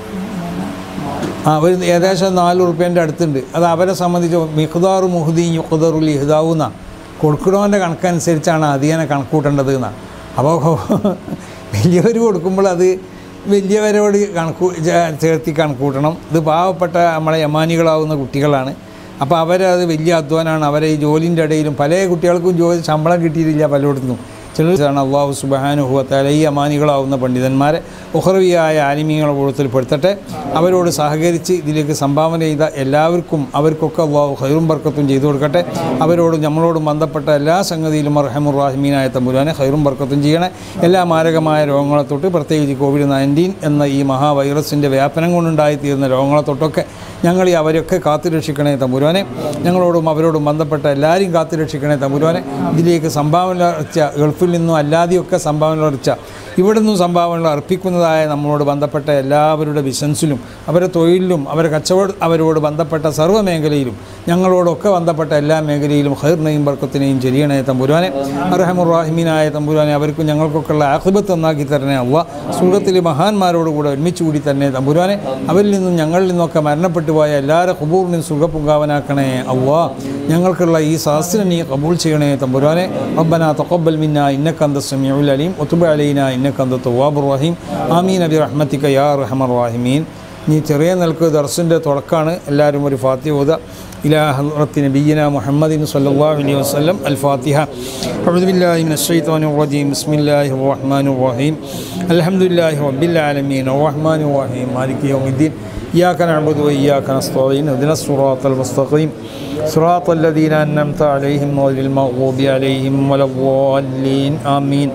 ആ ഒരു ഏകദേശം നാല് റുപ്യേൻ്റെ അടുത്തുണ്ട് അത് അവരെ സംബന്ധിച്ച് മിഖ്ദാറു മുഹുദീൻ യുഖ്ദറുൽ ഇഹ്ദാവുന്ന കൊടുക്കണവൻ്റെ കണക്കനുസരിച്ചാണ് അധികനെ കണക്കൂട്ടേണ്ടത് എന്നാണ് അപ്പോൾ വലിയവർ കൊടുക്കുമ്പോൾ അത് വലിയവരോട് കണക്കു ചേ- ചേർത്തി കണക്കൂട്ടണം ഇത് പാവപ്പെട്ട നമ്മളെ യമാനികളാവുന്ന കുട്ടികളാണ് അപ്പോൾ അവരത് വലിയ അധ്വാനമാണ് അവരെ ഈ ജോലിൻ്റെ ഇടയിലും പല കുട്ടികൾക്കും ജോലി ശമ്പളം കിട്ടിയിട്ടില്ല പലയിടത്തും ചിലരാണ് അള്ളാഹു സുബാനുഭവത്താല ഈ അമാനികളാവുന്ന പണ്ഡിതന്മാരെ ഉഹ്റവിയായ ആലിമീങ്ങളെ കൂട്ടത്തിൽ പെടുത്തട്ടെ അവരോട് സഹകരിച്ച് ഇതിലേക്ക് സംഭാവന ചെയ്ത എല്ലാവർക്കും അവർക്കൊക്കെ അള്ളാഹു ഹൈറും ബർക്കത്തും ചെയ്തു കൊടുക്കട്ടെ അവരോടും നമ്മളോടും ബന്ധപ്പെട്ട എല്ലാ സംഗതിയിലും അർഹമുറാഹിമീനായ തമ്പുരാനെ ഹൈറും ബർക്കത്തും ചെയ്യണേ എല്ലാ മാരകമായ രോഗങ്ങളെ തൊട്ട് പ്രത്യേകിച്ച് കോവിഡ് നയൻറ്റീൻ എന്ന ഈ മഹാവൈറസിൻ്റെ വ്യാപനം കൊണ്ടുണ്ടായിത്തീരുന്ന രോഗങ്ങളെ തൊട്ടൊക്കെ ഞങ്ങൾ ഈ അവരൊക്കെ കാത്തുരക്ഷിക്കണേ തമ്പുരാനെ ഞങ്ങളോടും അവരോടും ബന്ധപ്പെട്ട എല്ലാവരെയും കാത്തുരക്ഷിക്കണേ തമ്പുരാനെ ഇതിലേക്ക് സംഭാവന അർച്ച ഗൾഫിൽ നിന്നും അല്ലാതെയൊക്കെ സംഭാവന അർച്ച ഇവിടെ നിന്നും സംഭാവനകൾ അർപ്പിക്കുന്നതായ നമ്മളോട് ബന്ധപ്പെട്ട എല്ലാവരുടെ ബിസിനസ്സിലും അവരുടെ തൊഴിലിലും അവരുടെ കച്ചവട അവരോട് ബന്ധപ്പെട്ട സർവ്വ മേഖലയിലും ഞങ്ങളോടൊക്കെ ബന്ധപ്പെട്ട എല്ലാ മേഖലയിലും ഹൈറിനെയും ബർക്കത്തിനെയും ചെരിയണേ തമ്പുരാനെ അർഹമുറാഹിമീനായ തമ്പുരാനെ അവർക്കും ഞങ്ങൾക്കൊക്കെ ഉള്ള ആഹ്ബത്ത് ഒന്നാക്കി തരണേ അവ സുഖത്തിൽ മഹാന്മാരോട് കൂടെ ഒരുമിച്ച് കൂടി തന്നെ തമ്പുരാനെ അവരിൽ നിന്നും ഞങ്ങളിൽ നിന്നൊക്കെ മരണപ്പെട്ടു പോയ എല്ലാവരുടെ ഖബൂറിനും സുഖപുങ്കാവനാക്കണേ അവ്വാ ഞങ്ങൾക്കുള്ള ഈ സാസ്തിനെ നീ കബൂൾ ചെയ്യണേ തമ്പുരാനെ റബ്ബന തഖബ്ബൽ മിന്ന ഇന്നക അന്ത സമീഉൽ അലീം വതുബ് അലൈന ഇന്നക അന്ത തവ്വാബുർ റഹീം ആമീൻ ബിറഹ്മതിക യാ അർഹമർ റഹീമീൻ ഇനി ചെറിയ നിലക്ക് ദർസിൻ്റെ തുടക്കമാണ് എല്ലാവരും ഒരു ഫാത്തിഹ ഓതുക إلى حضرة نبينا محمد صلى الله عليه وسلم الفاتحة أعوذ بالله من الشيطان الرجيم بسم الله الرحمن الرحيم الحمد لله رب العالمين الرحمن الرحيم مالك يوم الدين إياك نعبد وإياك نستعين اهدنا الصراط المستقيم صراط الذين أنعمت عليهم غير المغضوب عليهم ولا الضالين آمين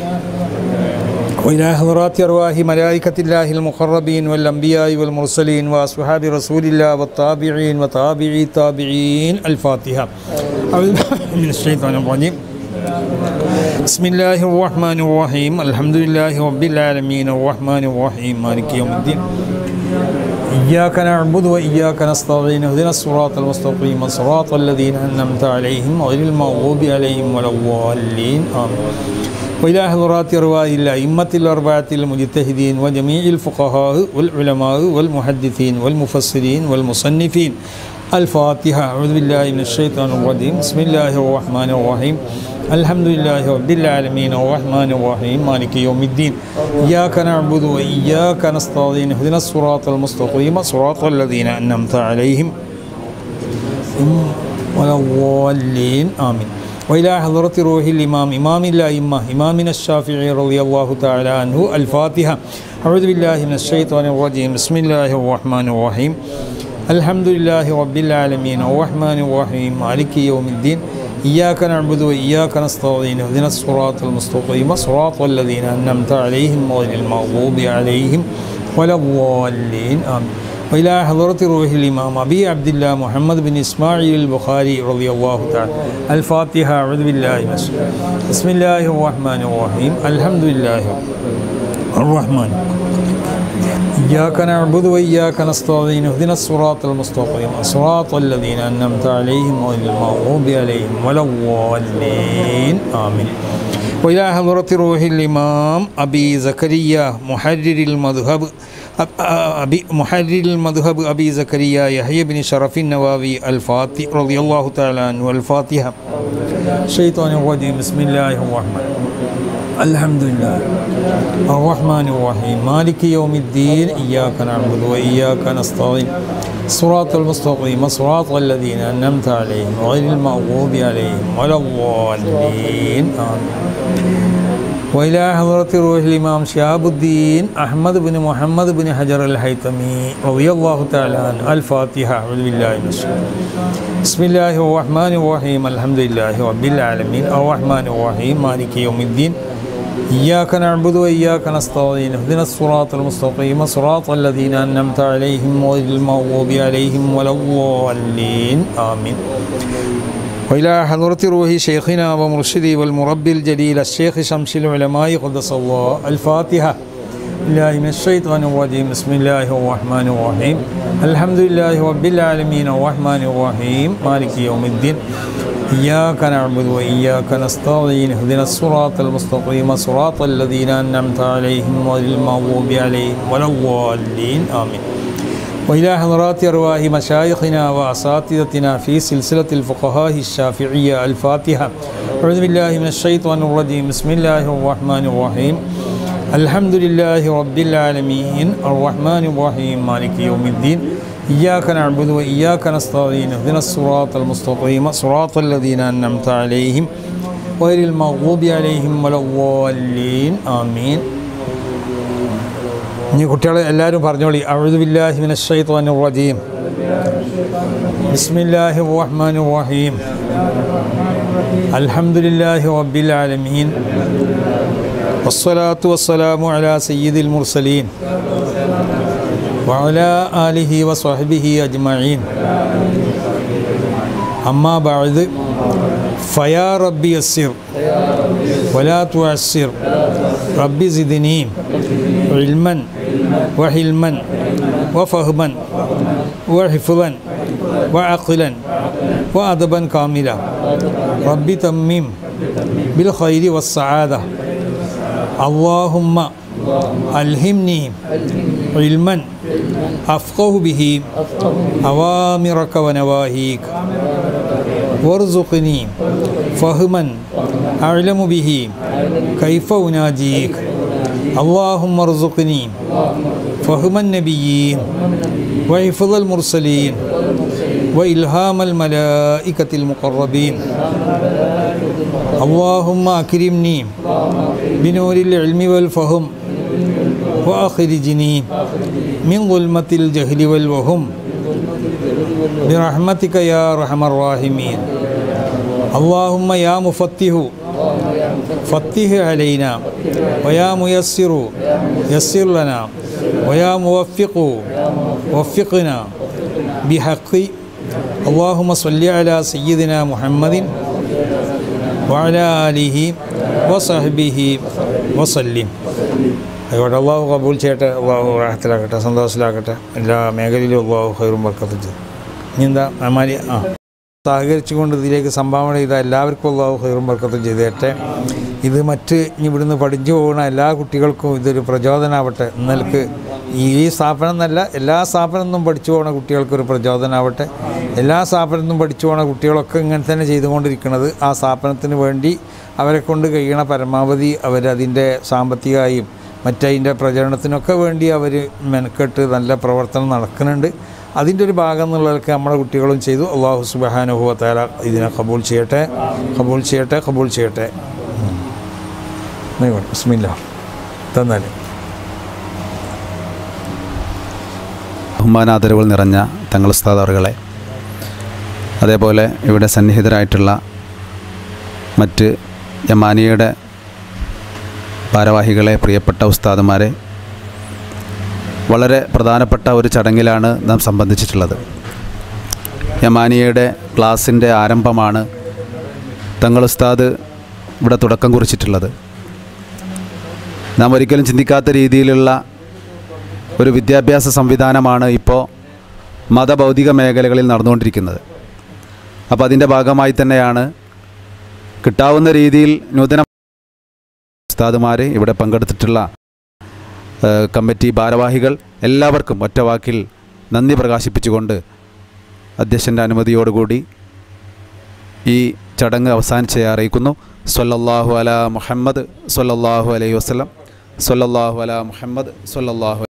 وإلى حضرات أرواح ملائكة الله المقربين والأنبياء والمرسلين وأصحاب رسول الله والتابعين وتابعي التابعين الفاتحة أعوذ بالله من الشيطان الرجيم بسم الله الرحمن الرحيم الحمد لله رب العالمين الرحمن الرحيم مالك يوم الدين إياك نعبد وإياك نستعين اهدنا الصراط المستقيم صراط الذين أنعمت عليهم غير المغضوب عليهم ولا الضالين آمين وإلى حضرات أرواح الأئمة الأربعة المجتهدين وجميع الفقهاء والعلماء والمحدثين والمفسرين والمصنفين الفاتحة أعوذ بالله من الشيطان الرجيم بسم الله الرحمن الرحيم الحمد لله رب العالمين الرحمن الرحيم مالك يوم الدين إياك نعبد وإياك نستعين اهدنا الصراط المستقيم صراط الذين أنعمت عليهم ولا الضالين آمين وإلى حضرة روح الإمام إمام الأئمة إمامنا الشافعي رضي الله تعالى عنه الفاتحة أعوذ بالله من الشيطان الرجيم بسم الله الرحمن الرحيم الحمد لله رب العالمين الرحمن الرحيم مالك يوم الدين إياك نعبد وإياك نستعين اهدنا الصراط المستقيم صراط الذين أنعمت عليهم غير المغضوب عليهم ولا الضالين آمين وإلى حضرة روح الإمام أبي عبد الله محمد بن إسماعيل البخاري رضي الله تعالى الفاتحة أعوذ بالله من الشيطان بسم الله الرحمن الرحيم الحمد لله الرحمن إياك نعبد وإياك نستعين اهدنا الصراط المستقيم صراط الذين أنعمت عليهم غير المغضوب عليهم ولا الضالين آمين وإلى حضرة روح الإمام أبي زكريا محرر المذهب أبي محرر المذهب أبي زكريا يحيى بن شرف النواوي الفاتح رضي الله تعالى عنه الفاتحة الشيطان الرجيم بسم الله الرحمن الحمد لله الرحمن الرحيم مالك يوم الدين إياك نعبد وإياك نستعين صراط المستقيم صراط الذين أنعمت عليهم غير المغضوب عليهم ولا الضالين آمين وإلى حضرة روح الإمام شهاب الدين أحمد بن محمد بن حجر الحيتمي رضي الله تعالى عنه الفاتحة أعوذ بالله من الشيطان بسم الله الرحمن الرحيم الحمد لله رب العالمين الرحمن الرحيم مالك يوم الدين إياك نعبد وإياك نستعين اهدنا الصراط المستقيم صراط الذين أنعمت عليهم غير المغضوب عليهم ولا الضالين آمين وإلى حضرة روح شيخنا ومرشدي والمربي الجليل الشيخ شمس العلماء قدس الله الفاتحة الله من الشيطان الرجيم بسم الله الرحمن الرحيم الحمد لله رب العالمين الرحمن الرحيم مالك يوم الدين إياك نعبد وإياك نستعين اهدنا الصراط المستقيم صراط الذين أنعمت عليهم غير المغضوب عليهم ولا الضالين آمين وإلى حضرات أرواح مشايخنا وأساتذتنا في سلسلة الفقهاء الشافعية الفاتحة أعوذ بالله من الشيطان الرجيم بسم الله الرحمن الرحيم الحمد لله رب العالمين الرحمن الرحيم مالك يوم الدين إياك نعبد وإياك نستعين اهدنا الصراط المستقيم صراط الذين أنعمت عليهم غير المغضوب عليهم ولا الضالين آمين ഇനി കുട്ടികളെ എല്ലാവരും പറഞ്ഞോളി അഴുദുബില്ലാഹി മിന ഷൈത്വാനിർ റജീം ബിസ്മില്ലാഹി റഹ്മാനിർ റഹീം അൽഹംദുലില്ലാഹി റബ്ബിൽ ആലമീൻ والصلاة والسلام على سيد المرسلين وعلى آله وصحبه أجمعين أما بعد فيا ربي يسر ولا تعسر ربي زدني علما وحلما وفهما وحفظا وعقلا وأدبا كاملا ربي تمم بالخير والسعادة اللهم ألهمني علما أفقه به أوامرك ونواهيك وارزقني فهما أعلم به كيف أناجيك اللهم ارزقني فهم النبيين وحفظ المرسلين وإلهام الملائكة المقربين اللهم أكرمني بنور العلم والفهم وأخرجني من ظلمة الجهل والوهم برحمتك يا أرحم الراحمين اللهم يا مفتح فتح علينا ويا ميسر يسر لنا ويا موفق وفقنا بحق اللهم صل على سيدنا محمد وعلى آله وصحبه وسلم ആയിക്കോട്ടെ അള്ളാഹു കബൂൽ ചെയ്യട്ടെ അള്ളാഹു റാഹത്തിലാക്കട്ടെ സന്തോഷത്തിലാക്കട്ടെ എല്ലാ മേഖലയിലും അള്ളാഹു ഹൈറും വർക്കത്തും ചെയ്തു ഇനി എന്താ അമാലി ആ സഹകരിച്ചുകൊണ്ട് ഇതിലേക്ക് സംഭാവന ചെയ്ത എല്ലാവർക്കും അള്ളാഹു ഹൈറും വർക്കത്തും ചെയ്തേട്ടെ ഇത് മറ്റ് ഇനി ഇവിടുന്ന് പഠിച്ചു പോകുന്ന എല്ലാ കുട്ടികൾക്കും ഇതൊരു പ്രചോദനമാവട്ടെ ഇന്നലേക്ക് ഈ സ്ഥാപനം എന്നല്ല എല്ലാ സ്ഥാപനം നിന്നും പഠിച്ചു പോകുന്ന കുട്ടികൾക്കൊരു പ്രചോദനമാവട്ടെ എല്ലാ സ്ഥാപനത്തിൽ നിന്നും പഠിച്ചു പോകുന്ന കുട്ടികളൊക്കെ ഇങ്ങനെ തന്നെ ചെയ്തുകൊണ്ടിരിക്കുന്നത് ആ സ്ഥാപനത്തിന് വേണ്ടി അവരെ കൊണ്ട് കഴിയണ പരമാവധി അവരതിൻ്റെ സാമ്പത്തികമായും മറ്റതിൻ്റെ പ്രചരണത്തിനൊക്കെ വേണ്ടി അവർ മെനക്കെട്ട് നല്ല പ്രവർത്തനം നടക്കുന്നുണ്ട് അതിൻ്റെ ഒരു ഭാഗം എന്നുള്ളതൊക്കെ നമ്മുടെ കുട്ടികളും ചെയ്തു അള്ളാഹു സുബാനുഭവത്താല ഇതിനെ കബൂൾ ചെയ്യട്ടെ കബൂൾ ചെയ്യട്ടെ കബൂൾ ചെയ്യട്ടെ ബിസ്മില്ല തന്നാൽ ബഹുമാനാദരവുകൾ നിറഞ്ഞ തങ്ങൾ ഉസ്താദറുകളെ അതേപോലെ ഇവിടെ സന്നിഹിതരായിട്ടുള്ള മറ്റ് യമാനിയുടെ ഭാരവാഹികളെ പ്രിയപ്പെട്ട ഉസ്താദുമാരെ വളരെ പ്രധാനപ്പെട്ട ഒരു ചടങ്ങിലാണ് നാം സംബന്ധിച്ചിട്ടുള്ളത് യമാനിയയുടെ ക്ലാസ്സിൻ്റെ ആരംഭമാണ് തങ്ങൾ ഉസ്താദ് ഇവിടെ തുടക്കം കുറിച്ചിട്ടുള്ളത് നാം ഒരിക്കലും ചിന്തിക്കാത്ത രീതിയിലുള്ള ഒരു വിദ്യാഭ്യാസ സംവിധാനമാണ് ഇപ്പോൾ മതഭൗതിക മേഖലകളിൽ നടന്നുകൊണ്ടിരിക്കുന്നത് അപ്പോൾ അതിൻ്റെ ഭാഗമായി തന്നെയാണ് കിട്ടാവുന്ന രീതിയിൽ നൂതന ഉസ്താദുമാർ ഇവിടെ പങ്കെടുത്തിട്ടുള്ള ഏഹ്, കമ്മിറ്റി ഭാരവാഹികൾ എല്ലാവർക്കും ഒറ്റ വാക്കിൽ നന്ദി പ്രകാശിപ്പിച്ചുകൊണ്ട് അധ്യക്ഷൻ്റെ അനുമതിയോടുകൂടി ഈ ചടങ്ങ് അവസാനിച്ച് അറിയിക്കുന്നു സൊല്ലല്ലാഹു അല മുഹമ്മദ് സൊല്ലല്ലാഹു അലൈഹി വസല്ലം സൊല്ലല്ലാഹു അല മുഹമ്മദ് സൊല്ലല്ലാഹു